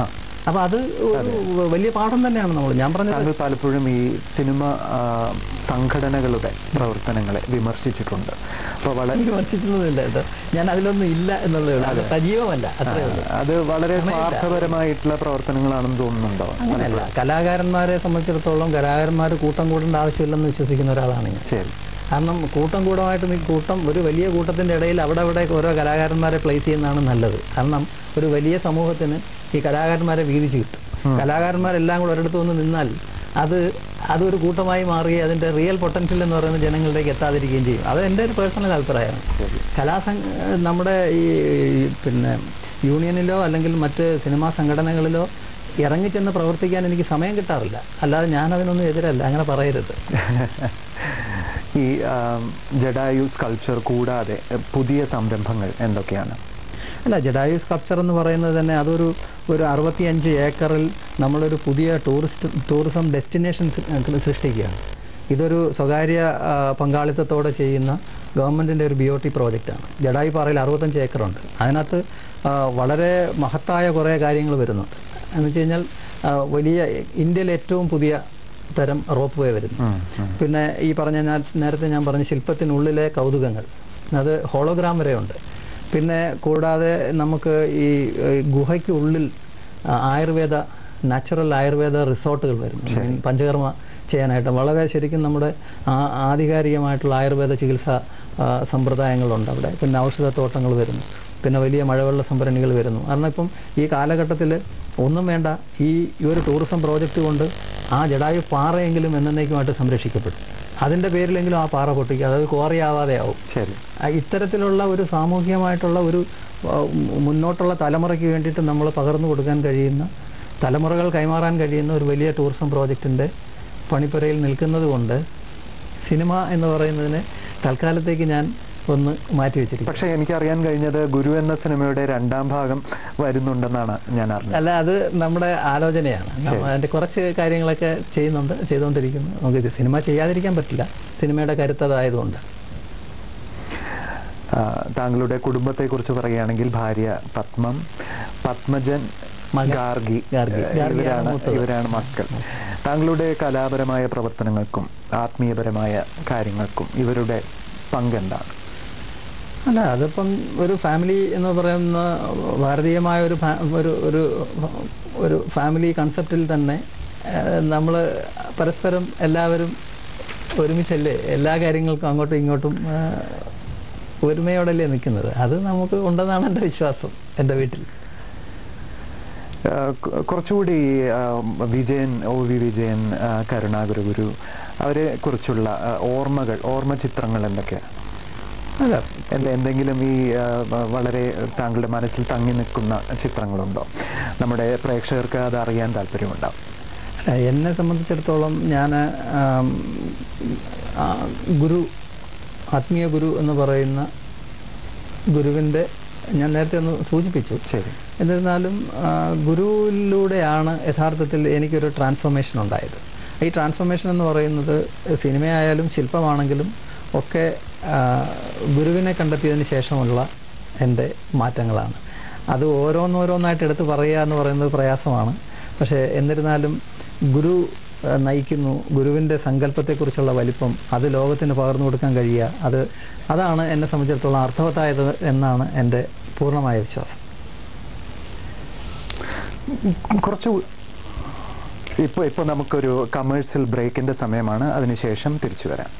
അപ്പോൾ അത് ഒരു വലിയ പാഠം തന്നെയാണ് നമ്മൾ ഞാൻ പറഞ്ഞത് താങ്കൾ പലപ്പോഴും ഈ സിനിമ ആ, സംഘടനകളുടെ പ്രവർത്തനങ്ങളെ വിമർശിച്ചിട്ടുണ്ട് അപ്പോൾ വളരെ വിമർശിക്കുന്നതില്ല കേട്ടോ ഞാൻ അതിലൊന്നും ഇല്ല എന്നുള്ളതേ ഉള്ളൂ അത് സജീവമല്ല അത്രേ ഉള്ളൂ അത് വളരെ സ്വാർത്ഥപരമായിട്ടുള്ള പ്രവർത്തനങ്ങളാണെന്ന് തോന്നുന്നുണ്ടോ അങ്ങനെയല്ല കലാകാരന്മാരെ സംബന്ധിച്ചിടത്തോളം കലാകാരന്മാർ കൂട്ടം കൂടേണ്ട ആവശ്യമില്ലെന്ന് വിശ്വസിക്കുന്ന ഒരാളാണ് ഞാൻ ശരി കാരണം കൂട്ടം കൂടമായിട്ട് നീ കൂട്ടം ഒരു വലിയ കൂട്ടത്തിൻ്റെ ഇടയിൽ അവിടെ അവിടെ ഓരോ കലാകാരന്മാരെ പ്ലേസ് ചെയ്യുന്നതാണ് നല്ലത് കാരണം ഒരു വലിയ സമൂഹത്തിന് ഈ കലാകാരന്മാരെ വീതിച്ച് കിട്ടും കലാകാരന്മാരെല്ലാം കൂടെ ഒരിടത്ത് വന്ന് നിന്നാൽ അത് അതൊരു കൂട്ടമായി മാറുകയും അതിൻ്റെ റിയൽ പൊട്ടൻഷ്യൽ എന്ന് പറയുന്നത് ജനങ്ങളിലേക്ക് എത്താതിരിക്കുകയും ചെയ്യും അത് എൻ്റെ ഒരു പേഴ്സണൽ അഭിപ്രായമാണ് കലാസംഘ നമ്മുടെ ഈ പിന്നെ യൂണിയനിലോ അല്ലെങ്കിൽ മറ്റ് സിനിമാ സംഘടനകളിലോ ഇറങ്ങിച്ചെന്ന് പ്രവർത്തിക്കാൻ എനിക്ക് സമയം കിട്ടാറില്ല അല്ലാതെ ഞാൻ അതിനൊന്നും എതിരല്ല അങ്ങനെ പറയരുത് ഈ ആ, ജഡായു സ്കൾപ്ചർ കൂടാതെ പുതിയ സംരംഭങ്ങൾ എന്തൊക്കെയാണ് അല്ല ജഡായു സ്കൾപ്ചർ എന്ന് പറയുന്നത് തന്നെ അതൊരു ഒരു അറുപത്തിയഞ്ച് ഏക്കറിൽ നമ്മളൊരു പുതിയ ടൂറിസ്റ്റ് ടൂറിസം ഡെസ്റ്റിനേഷൻ സൃഷ്ടിക്കുകയാണ് ഇതൊരു സ്വകാര്യ ആ, പങ്കാളിത്തത്തോടെ ചെയ്യുന്ന ഗവൺമെൻറ്റിൻ്റെ ഒരു ബി ഒ ടി പ്രോജക്റ്റാണ് ജഡായു പാറയിൽ അറുപത്തഞ്ച് ഏക്കറുണ്ട് അതിനകത്ത് ആ, വളരെ മഹത്തായ കുറേ കാര്യങ്ങൾ വരുന്നുണ്ട് എന്ന് വെച്ച് കഴിഞ്ഞാൽ ആ, വലിയ ഇന്ത്യയിലെ ഏറ്റവും പുതിയ തരം റോപ്പ് വേ വരുന്നു പിന്നെ ഈ പറഞ്ഞ ഞാൻ നേരത്തെ ഞാൻ പറഞ്ഞ ശില്പത്തിനുള്ളിലെ കൗതുകങ്ങൾ അത് ഹോളോഗ്രാം വരെ ഉണ്ട് പിന്നെ കൂടാതെ നമുക്ക് ഈ ഏഹ്, ഗുഹയ്ക്കുള്ളിൽ ആ, ആയുർവേദ നാച്ചുറൽ ആയുർവേദ റിസോർട്ടുകൾ വരുന്നു മീൻ പഞ്ചകർമ്മ ചെയ്യാനായിട്ട് വളരെ ശരിക്കും നമ്മുടെ ആ- ആധികാരികമായിട്ടുള്ള ആയുർവേദ ചികിത്സാ ആ, സമ്പ്രദായങ്ങളുണ്ട് അവിടെ പിന്നെ ഔഷധത്തോട്ടങ്ങൾ വരുന്നു പിന്നെ വലിയ മഴവെള്ള സംഭരണികൾ വരുന്നു കാരണം ഇപ്പം ഈ കാലഘട്ടത്തിൽ ഒന്നും വേണ്ട ഈ ഈ ഒരു ടൂറിസം പ്രോജക്റ്റ് കൊണ്ട് ആ ജഡായു പാറയെങ്കിലും എന്നേക്കുമായിട്ട് സംരക്ഷിക്കപ്പെടും അതിൻ്റെ പേരിലെങ്കിലും ആ പാറ പൊട്ടിക്കുക അതായത് കോറിയാവാതെ ആവും ശരി ആ, ഇത്തരത്തിലുള്ള ഒരു സാമൂഹികമായിട്ടുള്ള ഒരു ആ, മുന്നോട്ടുള്ള തലമുറയ്ക്ക് വേണ്ടിയിട്ട് നമ്മൾ പകർന്നു കൊടുക്കാൻ കഴിയുന്ന തലമുറകൾ കൈമാറാൻ കഴിയുന്ന ഒരു വലിയ ടൂറിസം പ്രോജക്റ്റിൻ്റെ പണിപ്പുരയിൽ നിൽക്കുന്നത് കൊണ്ട് സിനിമ എന്ന് പറയുന്നതിനെ തൽക്കാലത്തേക്ക് ഞാൻ ഒന്ന് മാറ്റി വെച്ചിരിക്കും പക്ഷേ എനിക്കറിയാൻ കഴിഞ്ഞത് ഗുരു എന്ന സിനിമയുടെ രണ്ടാം ഭാഗം വരുന്നുണ്ടെന്നാണ് ഞാൻ അറിഞ്ഞത് അല്ല അത് നമ്മുടെ ആലോചനയാണ് നമ്മ- അതിൻ്റെ കുറച്ച് കാര്യങ്ങളൊക്കെ ചെയ്യുന്നുണ്ട് ചെയ്തുകൊണ്ടിരിക്കുന്നു നമുക്ക് ഇത് സിനിമ ചെയ്യാതിരിക്കാൻ പറ്റില്ല സിനിമയുടെ കരുത്തതായതുകൊണ്ട് ആ, താങ്കളുടെ കുടുംബത്തെക്കുറിച്ച് പറയുകയാണെങ്കിൽ ഭാര്യ പത്മം പത്മജൻ ഗാർഗി ഗാർഗി. ഏഹ്, ഗാർഗിയാണ് ഇവരാണ് മൂത്തത്. ഇവരാണ് മക്കൾ താങ്കളുടെ കലാപരമായ പ്രവർത്തനങ്ങൾക്കും ആത്മീയപരമായ കാര്യങ്ങൾക്കും ഇവരുടെ പങ്കെന്താണ് അല്ല അതിപ്പം ഒരു ഫാമിലി എന്ന് പറയുന്ന ഭാരതീയമായ ഒരു ഫാ- ഒരു ഒരു ഒരു ഫാമിലി കൺസെപ്റ്റിൽ തന്നെ നമ്മൾ പരസ്പരം എല്ലാവരും ഒരുമിച്ചല്ലേ എല്ലാ കാര്യങ്ങൾക്കും അങ്ങോട്ടും ഇങ്ങോട്ടും ആ, ഒരുമയോടല്ലേ നിൽക്കുന്നത് അത് നമുക്ക് ഉണ്ടെന്നാണ് എൻ്റെ വിശ്വാസം എൻ്റെ വീട്ടിൽ ആ, കു- കുറച്ചുകൂടി ആ, വിജയൻ ഒ വി വിജയൻ ആ, കരുണാകര ഗുരു അവരെ കുറിച്ചുള്ള ആ, ഓർമ്മകൾ ഓർമ്മ ചിത്രങ്ങൾ എന്തൊക്കെയാണ് അല്ല എന്ത് എന്തെങ്കിലും ഈ ആ, വ- വളരെ താങ്കളുടെ മനസ്സിൽ തങ്ങി നിൽക്കുന്ന ചിത്രങ്ങളുണ്ടോ നമ്മുടെ പ്രേക്ഷകർക്ക് അത് അറിയാൻ താല്പര്യമുണ്ടാവും അല്ല എന്നെ സംബന്ധിച്ചിടത്തോളം ഞാൻ ഗുരു ആത്മീയ ഗുരു എന്ന് പറയുന്ന ഗുരുവിൻ്റെ ഞാൻ നേരത്തെ ഒന്ന് സൂചിപ്പിച്ചു ശരി എന്നിരുന്നാലും ആ, ഗുരുവിലൂടെയാണ് യഥാർത്ഥത്തിൽ എനിക്കൊരു ട്രാൻസ്ഫോർമേഷൻ ഉണ്ടായത് ഈ ട്രാൻസ്ഫോർമേഷൻ എന്ന് പറയുന്നത് സിനിമയായാലും ശില്പമാണെങ്കിലും ഒക്കെ ആ, ഗുരുവിനെ കണ്ടെത്തിയതിന് ശേഷമുള്ള എൻ്റെ മാറ്റങ്ങളാണ് അത് ഓരോന്നോരോന്നായിട്ട് എടുത്ത് പറയുക എന്ന് പറയുന്നത് പ്രയാസമാണ് പക്ഷേ എന്നിരുന്നാലും ഗുരു ആ, നയിക്കുന്നു ഗുരുവിൻ്റെ സങ്കല്പത്തെക്കുറിച്ചുള്ള വലിപ്പം അത് ലോകത്തിന് പകർന്നു കൊടുക്കാൻ കഴിയുക അത് അതാണ് എന്നെ സംബന്ധിച്ചിടത്തോളം അർത്ഥവത്തായത് എന്നാണ് എൻ്റെ പൂർണ്ണമായ വിശ്വാസം കുറച്ച് ഇപ്പോൾ ഇപ്പോൾ നമുക്കൊരു കമേഴ്സ്യൽ ബ്രേക്കിന്റെ സമയമാണ് അതിനുശേഷം തിരിച്ചു വരാം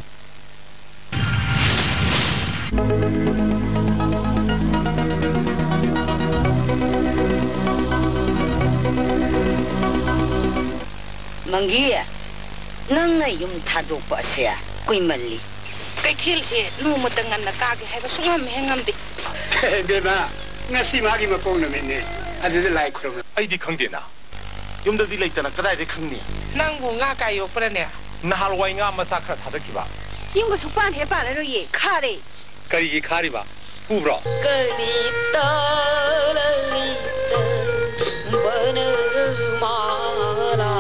Mangia, nang na yung tado pa siya, kuy mali. Kay Kilsi, lumutangan na kagi hay basungam hengam di. 대박. ngasi magi ma pong namin ni. Adi de lai kuro. Ay di kang dina. Yung da di lai tana kadai di kang niya. Nang bu nga kayo pa niya. Nahalway nga masakra tada kiba. Yung gusto pa he pa na ye, kare. Kari i kari ba? Pubro. Kalita, lalita, banamala.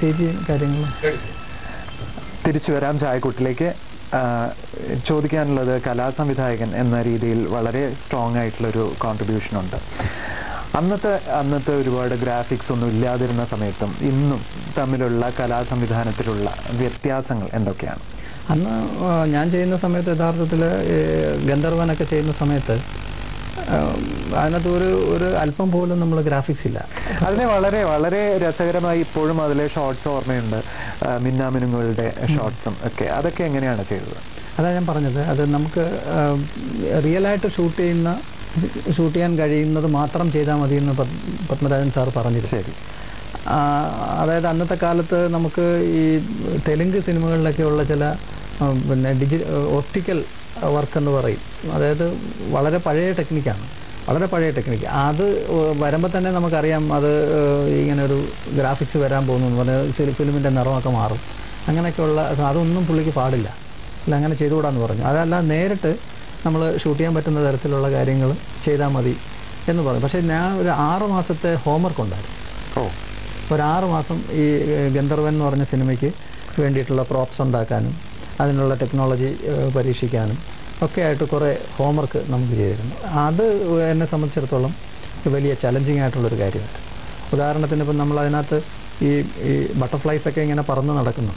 C G കാര്യങ്ങൾ തിരിച്ചു വരാം ചായക്കുട്ടിലേക്ക് ആ, ചോദിക്കാനുള്ളത് കലാസംവിധായകൻ എന്ന രീതിയിൽ വളരെ strong ആയിട്ടുള്ളൊരു contribution ഉണ്ട് അന്നത്തെ അന്നത്തെ ഒരുപാട് ഗ്രാഫിക്സ് ഒന്നും ഇല്ലാതിരുന്ന സമയത്തും ഇന്നും തമ്മിലുള്ള കലാസംവിധാനത്തിലുള്ള വ്യത്യാസങ്ങൾ എന്തൊക്കെയാണ് അന്ന് ആ, ഞാൻ ചെയ്യുന്ന സമയത്ത് യഥാർത്ഥത്തിൽ ഗന്ധർവനൊക്കെ ചെയ്യുന്ന സമയത്ത് ആ, അതിനകത്ത് ഒരു ഒരു അല്പം പോലും നമ്മൾ ഗ്രാഫിക്സ് ഇല്ല അതിനെ വളരെ വളരെ രസകരമായി ഇപ്പോഴും അതിലെ ഷോർട്സ് ഓർമ്മയുണ്ട് ആ, മിന്നാമിനുങ്ങളുടെ ഷോർട്സും ഒക്കെ അതൊക്കെ എങ്ങനെയാണ് ചെയ്തത് അതാ ഞാൻ പറഞ്ഞത് അത് നമുക്ക് റിയലായിട്ട് ഷൂട്ട് ചെയ്യുന്ന ഷൂട്ട് ചെയ്യാൻ കഴിയുന്നത് മാത്രം ചെയ്താൽ മതി എന്ന് പത്- പത്മരാജൻ സാർ പറഞ്ഞിരുന്നു ശരി ആ, അതായത് അന്നത്തെ കാലത്ത് നമുക്ക് ഈ തെലുങ്ക് സിനിമകളിലൊക്കെയുള്ള ചില ആ, പിന്നെ ഡിജി ഒപ്റ്റിക്കൽ വർക്ക് എന്ന് പറയും അതായത് വളരെ പഴയ ടെക്നിക്കാണ് വളരെ പഴയ ടെക്നിക്ക് അത് വരുമ്പോൾ തന്നെ നമുക്കറിയാം അത് ഇങ്ങനെ ഒരു ഗ്രാഫിക്സ് വരാൻ പോകുന്നു എന്ന് പറഞ്ഞാൽ ഫിലിമിൻ്റെ നിറമൊക്കെ മാറും അങ്ങനെയൊക്കെയുള്ള അതൊന്നും പുള്ളിക്ക് പാടില്ല അല്ല അങ്ങനെ ചെയ്തുകൂടാന്ന് പറഞ്ഞു അതല്ല നേരിട്ട് നമ്മൾ ഷൂട്ട് ചെയ്യാൻ പറ്റുന്ന തരത്തിലുള്ള കാര്യങ്ങൾ ചെയ്താൽ മതി എന്ന് പറഞ്ഞു പക്ഷേ ഞാൻ ഒരു ആറ് മാസത്തെ ഹോംവർക്ക് ഉണ്ടായിരുന്നു ഓ ഒരു ആറ് മാസം ഈ ഏഹ്, ഗന്ധർവൻ എന്ന് പറഞ്ഞ സിനിമയ്ക്ക് വേണ്ടിയിട്ടുള്ള പ്രോപ്സ് ഉണ്ടാക്കാനും അതിനുള്ള ടെക്നോളജി ഏഹ്, പരീക്ഷിക്കാനും ഒക്കെ ആയിട്ട് കുറേ ഹോംവർക്ക് നമുക്ക് ചെയ്തിരുന്നു അത് എന്നെ സംബന്ധിച്ചിടത്തോളം വലിയ ചലഞ്ചിങ് ആയിട്ടുള്ളൊരു കാര്യമാണ് ഉദാഹരണത്തിന് ഇപ്പം നമ്മൾ അതിനകത്ത് ഈ ഈ ബട്ടർഫ്ലൈസ് ഒക്കെ ഇങ്ങനെ പറന്ന് നടക്കുന്നു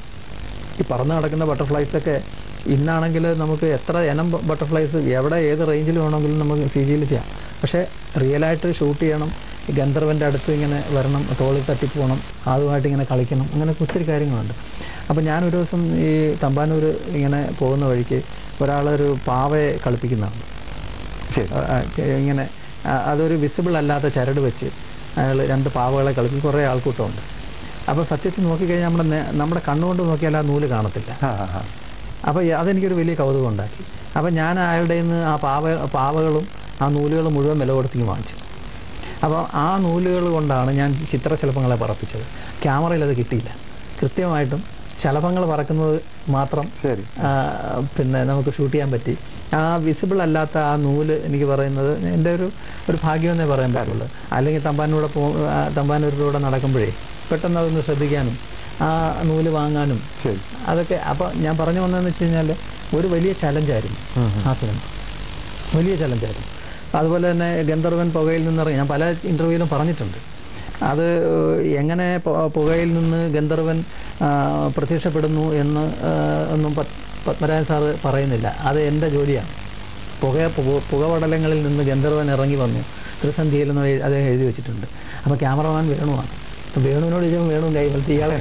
ഈ പറന്ന് നടക്കുന്ന ബട്ടർഫ്ലൈസ് ഒക്കെ ഇന്നാണെങ്കിൽ നമുക്ക് എത്ര ഇനം ബട്ടർഫ്ലൈസ് എവിടെ ഏത് റേഞ്ചിൽ വേണമെങ്കിലും നമുക്ക് സി ജിയിൽ ചെയ്യാം പക്ഷേ റിയലായിട്ട് ഷൂട്ട് ചെയ്യണം ഈ ഗന്ധർവൻ്റെ അടുത്ത് ഇങ്ങനെ വരണം തോളിൽ തട്ടി പോകണം അതുമായിട്ട് ഇങ്ങനെ കളിക്കണം അങ്ങനെ ഒത്തിരി കാര്യങ്ങളുണ്ട് അപ്പോൾ ഞാനൊരു ദിവസം ഈ തമ്പാനൂർ ഇങ്ങനെ പോകുന്ന വഴിക്ക് ഒരാളൊരു പാവയെ കളിപ്പിക്കുന്നതാണ് ശരി ആ, ആ, ഇങ്ങനെ ആ, അതൊരു വിസിബിൾ അല്ലാത്ത ചരട് വെച്ച് അയാൾ രണ്ട് പാവകളെ കളിപ്പി കുറേ ആൾക്കൂട്ടമുണ്ട് അപ്പോൾ സത്യത്തിൽ നോക്കിക്കഴിഞ്ഞാൽ നമ്മുടെ നേ- നമ്മുടെ കണ്ണുകൊണ്ട് നോക്കിയാൽ ആ നൂല് കാണത്തില്ല ആ ആ ആ അപ്പോൾ ഈ- അതെനിക്കൊരു വലിയ കൗതുകം ഉണ്ടാക്കി അപ്പോൾ ഞാൻ അയാളുടെ നിന്ന് ആ പാവ പാവകളും ആ നൂലുകളും മുഴുവൻ വില കൊടുത്തേക്ക് വാങ്ങിച്ചു അപ്പോൾ ആ നൂലുകൾ കൊണ്ടാണ് ഞാൻ ചിത്രശലഭങ്ങളെ പറപ്പിച്ചത് ക്യാമറയിൽ അത് കിട്ടിയില്ല കൃത്യമായിട്ടും ശലഭങ്ങൾ പറക്കുന്നത് മാത്രം ശരി ആ, പിന്നെ നമുക്ക് ഷൂട്ട് ചെയ്യാൻ പറ്റി ആ വിസിബിൾ അല്ലാത്ത ആ നൂല് എനിക്ക് പറയുന്നത് എൻ്റെ ഒരു ഒരു ഭാഗ്യമെന്നേ പറയാൻ പറ്റുള്ളൂ അല്ലെങ്കിൽ തമ്പാനൂടെ പോ ആ, തമ്പാനൂരിലൂടെ നടക്കുമ്പോഴേ പെട്ടെന്ന് അതൊന്ന് ശ്രദ്ധിക്കാനും ആ നൂല് വാങ്ങാനും ശരി അതൊക്കെ അപ്പോൾ ഞാൻ പറഞ്ഞു വന്നതെന്ന് വെച്ച് കഴിഞ്ഞാൽ ഒരു വലിയ ചലഞ്ചായിരുന്നു ആ സിനിമ വലിയ ചലഞ്ചായിരുന്നു അതുപോലെ തന്നെ ഗന്ധർവൻ പുകയിൽ നിന്നിറങ്ങി ഞാൻ പല ഇൻ്റർവ്യൂവിലും പറഞ്ഞിട്ടുണ്ട് അത് എങ്ങനെ പ- പുകയിൽ നിന്ന് ഗന്ധർവൻ ആ, പ്രത്യക്ഷപ്പെടുന്നു എന്ന് ആ, ഒന്നും പത്- പത്മരാജൻ സാറ് പറയുന്നില്ല അത് എൻ്റെ ജോലിയാണ് പുക പുക- പുകപടലങ്ങളിൽ നിന്ന് ഗന്ധർവൻ ഇറങ്ങി വന്നു ത്രിസന്ധിയിൽ എന്ന് എഴു- അദ്ദേഹം എഴുതി വെച്ചിട്ടുണ്ട് അപ്പോൾ ക്യാമറമാൻ വേണുവാണ് അപ്പോൾ വേണുവിനോട് ചോദിച്ചാൽ വേണു കൈവലത്തി ഇയാളെ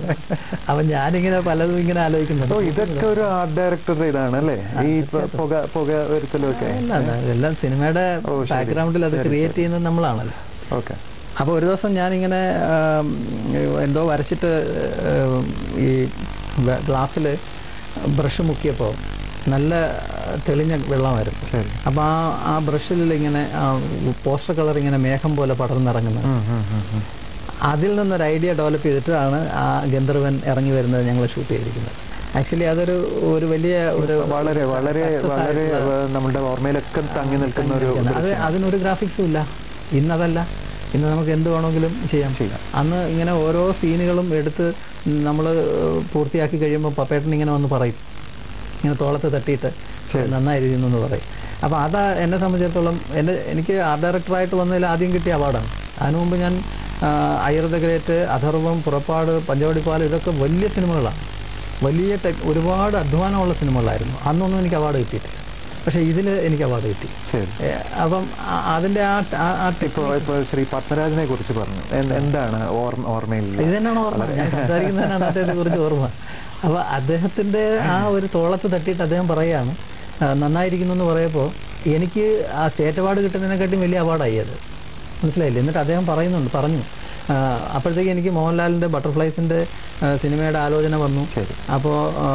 അപ്പം ഞാനിങ്ങനെ പലതും ഇങ്ങനെ ആലോചിക്കുന്നുണ്ട് ഓ ഇതൊക്കെ ഒരു ആർട്ട് ഡയറക്ടറുടെ ഇതാണ് അല്ലേ ഈ പ- പുക പുക വരുത്തലും ഒക്കെ അല്ല, അല്ല, ഇതെല്ലാം സിനിമയുടെ ഓ, ശരി. ബാക്ക്ഗ്രൗണ്ടിൽ അത് ശരി, ക്രിയേറ്റ് ശരി. ചെയ്യുന്നത് നമ്മളാണല്ലോ ഓക്കെ അപ്പോൾ ഒരു ദിവസം ഞാനിങ്ങനെ ആം, എന്തോ വരച്ചിട്ട് ഏം, ഈ ഗ്ലാസ്സിൽ ബ്രഷ് മുക്കിയപ്പോൾ നല്ല തെളിഞ്ഞ വെള്ളമായിരുന്നു ശരി അപ്പോൾ ആ ആ ബ്രഷിൽ ഇങ്ങനെ പോസ്റ്റർ കളർ ഇങ്ങനെ മേഘം പോലെ പടർന്നിറങ്ങുന്നത് ഉം, ഉം, ഉം, ഉം. അതിൽ നിന്നൊരു ഐഡിയ ഡെവലപ്പ് ചെയ്തിട്ടാണ് ആ ഗന്ധർവൻ ഇറങ്ങി വരുന്നത് ഞങ്ങൾ ഷൂട്ട് ചെയ്തിരിക്കുന്നത് ആക്ച്വലി അതൊരു ഒരു വലിയ ഒരു വളരെ വളരെ success വളരെ ആയിട്ടുള്ള- ഏഹ്, നമ്മുടെ ഓർമ്മയിലൊക്കെ തങ്ങി നിൽക്കുന്ന ഒരു അത് ദൃശ്യം. അതിനൊരു ഗ്രാഫിക്സും ഇല്ല ഇന്നതല്ല ഇന്ന് നമുക്ക് എന്ത് വേണമെങ്കിലും ചെയ്യാം ചെയ്യാം. അന്ന് ഇങ്ങനെ ഓരോ സീനുകളും എടുത്ത് നമ്മൾ പൂർത്തിയാക്കി കഴിയുമ്പോൾ പപ്പേട്ടൻ ഇങ്ങനെ വന്ന് പറയും ഇങ്ങനെ തോളത്ത് തട്ടിയിട്ട് നന്നായിരിക്കുന്നു എന്ന് പറയും അപ്പോൾ അതാ എന്നെ സംബന്ധിച്ചിടത്തോളം എൻ്റെ എനിക്ക് ആർട്ട് ഡയറക്ടറായിട്ട് വന്നതിൽ ആദ്യം കിട്ടിയ അവാർഡാണ് അതിനു മുമ്പ് ഞാൻ ആ, അയ്യർ ദ ഗ്രേറ്റ് അഥർവം പുറപ്പാട് പഞ്ചവടിപ്പാലം ഇതൊക്കെ വലിയ സിനിമകളാണ് വലിയ ടെക് ഒരുപാട് അധ്വാനമുള്ള സിനിമകളായിരുന്നു അന്നൊന്നും എനിക്ക് അവാർഡ് കിട്ടിയിട്ടില്ല പക്ഷേ ഇതിൽ എനിക്ക് അവാർഡ് കിട്ടി ശരി ഏ, അപ്പം ആ- അതിൻ്റെ ആ ആ- ആ ഇപ്പൊ ഇപ്പൊ ശ്രീ പത്മരാജനെ കുറിച്ച് പറഞ്ഞു എന്ത്- എന്താണ് ഓർമ്മ ഓർമ്മയിൽ ഇത് തന്നെയാണ് ഓർമ്മ ഞാൻ സംസാരിക്കുന്നതിനാണ് അദ്ദേഹത്തെ കുറിച്ച് ഓർമ്മ അപ്പോൾ അദ്ദേഹത്തിൻ്റെ ആ ഒരു തോളത്ത് തട്ടിയിട്ട് അദ്ദേഹം പറയുകയാണ് "ആ, നന്നായിരിക്കുന്നു എന്ന് പറയുമ്പോൾ എനിക്ക് ആ സ്റ്റേറ്റ് അവാർഡ് കിട്ടുന്നതിനെക്കാട്ടും വലിയ അവാർഡായി അത് മനസ്സിലായില്ലേ എന്നിട്ട് അദ്ദേഹം പറയുന്നുണ്ട് പറഞ്ഞു ആ, അപ്പോഴത്തേക്ക് എനിക്ക് മോഹൻലാലിൻ്റെ ബട്ടർഫ്ലൈസിൻ്റെ സിനിമയുടെ ആലോചന വന്നു അപ്പോൾ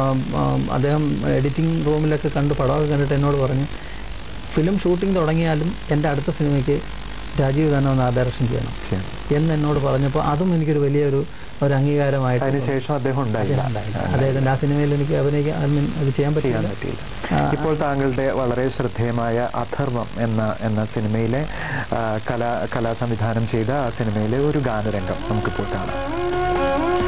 അദ്ദേഹം എഡിറ്റിംഗ് റൂമിലൊക്കെ കണ്ട് പടമൊക്കെ കണ്ടിട്ട് എന്നോട് പറഞ്ഞു ഫിലിം ഷൂട്ടിംഗ് തുടങ്ങിയാലും എൻ്റെ അടുത്ത സിനിമയ്ക്ക് രാജീവ് തന്നെ ഒന്ന് ആ ഡയറക്ഷൻ ചെയ്യണം എന്ന് എന്നോട് പറഞ്ഞപ്പോൾ അതും എനിക്കൊരു വലിയൊരു ഒരു അംഗീകാരമായിട്ട് അതിനുശേഷം അദ്ദേഹം ഉണ്ടായില്ല അദ്ദേഹം ഉണ്ടായില്ല. അദ്ദേഹത്തിൻ്റെ ആ സിനിമയിൽ എനിക്ക് അഭിനയിക്കാൻ I mean, അത് ചെയ്യാൻ ചെയ്യാൻ പറ്റില്ല പറ്റിയില്ല ഇപ്പോൾ താങ്കളുടെ വളരെ ശ്രദ്ധേയമായ അഥർവം എന്ന എന്ന സിനിമയിലെ ആ, കലാ കലാ സംവിധാനം ചെയ്ത ആ സിനിമയിലെ ഒരു ഗാനരംഗം നമുക്കിപ്പോൾ കാണാം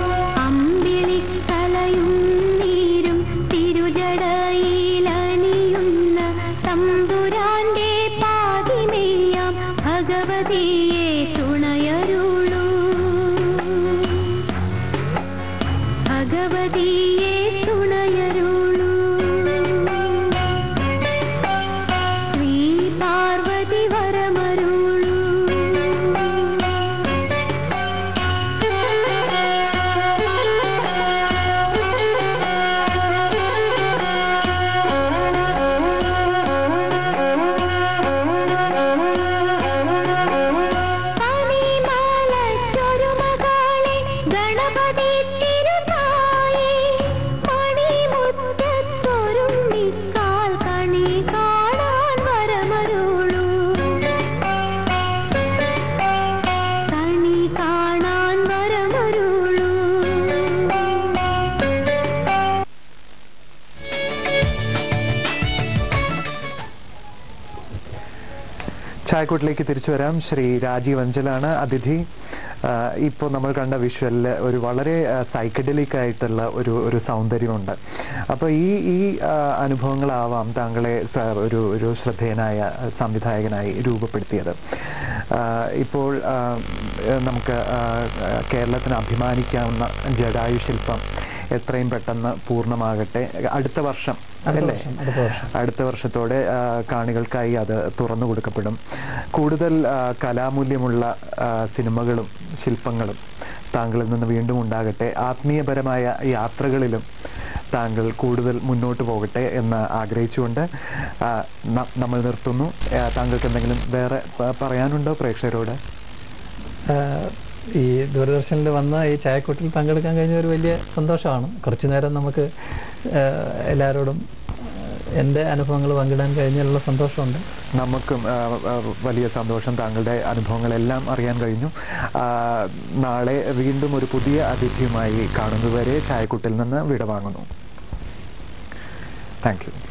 ചായക്കൂട്ടിലേക്ക് തിരിച്ചു വരാം ശ്രീ രാജീവ് അഞ്ചലാണ് അതിഥി ഇപ്പോൾ നമ്മൾ കണ്ട വിഷ്വലിൽ ഒരു വളരെ സൈക്കഡലിക് ആയിട്ടുള്ള ഒരു ഒരു സൗന്ദര്യമുണ്ട് അപ്പോൾ ഈ ഈ ആ, അനുഭവങ്ങളാവാം താങ്കളെ സ- ഒരു ഒരു ശ്രദ്ധേയനായ സംവിധായകനായി രൂപപ്പെടുത്തിയത് ആ, ഇപ്പോൾ ആ, നമുക്ക് ആ, കേരളത്തിന് അഭിമാനിക്കാവുന്ന ജഡായു ശില്പം എത്രയും പെട്ടെന്ന് പൂർണ്ണമാകട്ടെ അടുത്ത വർഷം അടുത്ത അല്ലേ വർഷം, അടുത്ത വർഷം. അടുത്ത വർഷത്തോടെ ആ, കാണികൾക്കായി അത് തുറന്നു കൊടുക്കപ്പെടും കൂടുതൽ ആ, കലാമൂല്യമുള്ള ആ, സിനിമകളും ശില്പങ്ങളും താങ്കളിൽ നിന്ന് വീണ്ടും ഉണ്ടാകട്ടെ ആത്മീയപരമായ യാത്രകളിലും താങ്കൾ കൂടുതൽ മുന്നോട്ട് പോകട്ടെ എന്ന് ആഗ്രഹിച്ചുകൊണ്ട് ആ, ന- നമ്മൾ നിർത്തുന്നു ആ, താങ്കൾക്ക് എന്തെങ്കിലും വേറെ പ- പറയാനുണ്ടോ പ്രേക്ഷകരോട് ആഹ് ഈ ദൂരദർശനിൽ വന്ന ഈ ചായക്കൂട്ടിൽ പങ്കെടുക്കാൻ കഴിഞ്ഞ ഒരു വലിയ സന്തോഷമാണ് കുറച്ചു നേരം നമുക്ക് ആഹ് എല്ലാവരോടും ആഹ് എൻ്റെ അനുഭവങ്ങൾ പങ്കിടാൻ കഴിഞ്ഞതിലുള്ള സന്തോഷമുണ്ട് നമുക്കും ആ, ആ, വലിയ സന്തോഷം താങ്കളുടെ അനുഭവങ്ങളെല്ലാം അറിയാൻ കഴിഞ്ഞു ആ, നാളെ വീണ്ടും ഒരു പുതിയ അതിഥിയുമായി കാണുന്നതുവരെ ചായക്കുട്ടിൽ നിന്ന് വിടവാങ്ങുന്നു താങ്ക് യു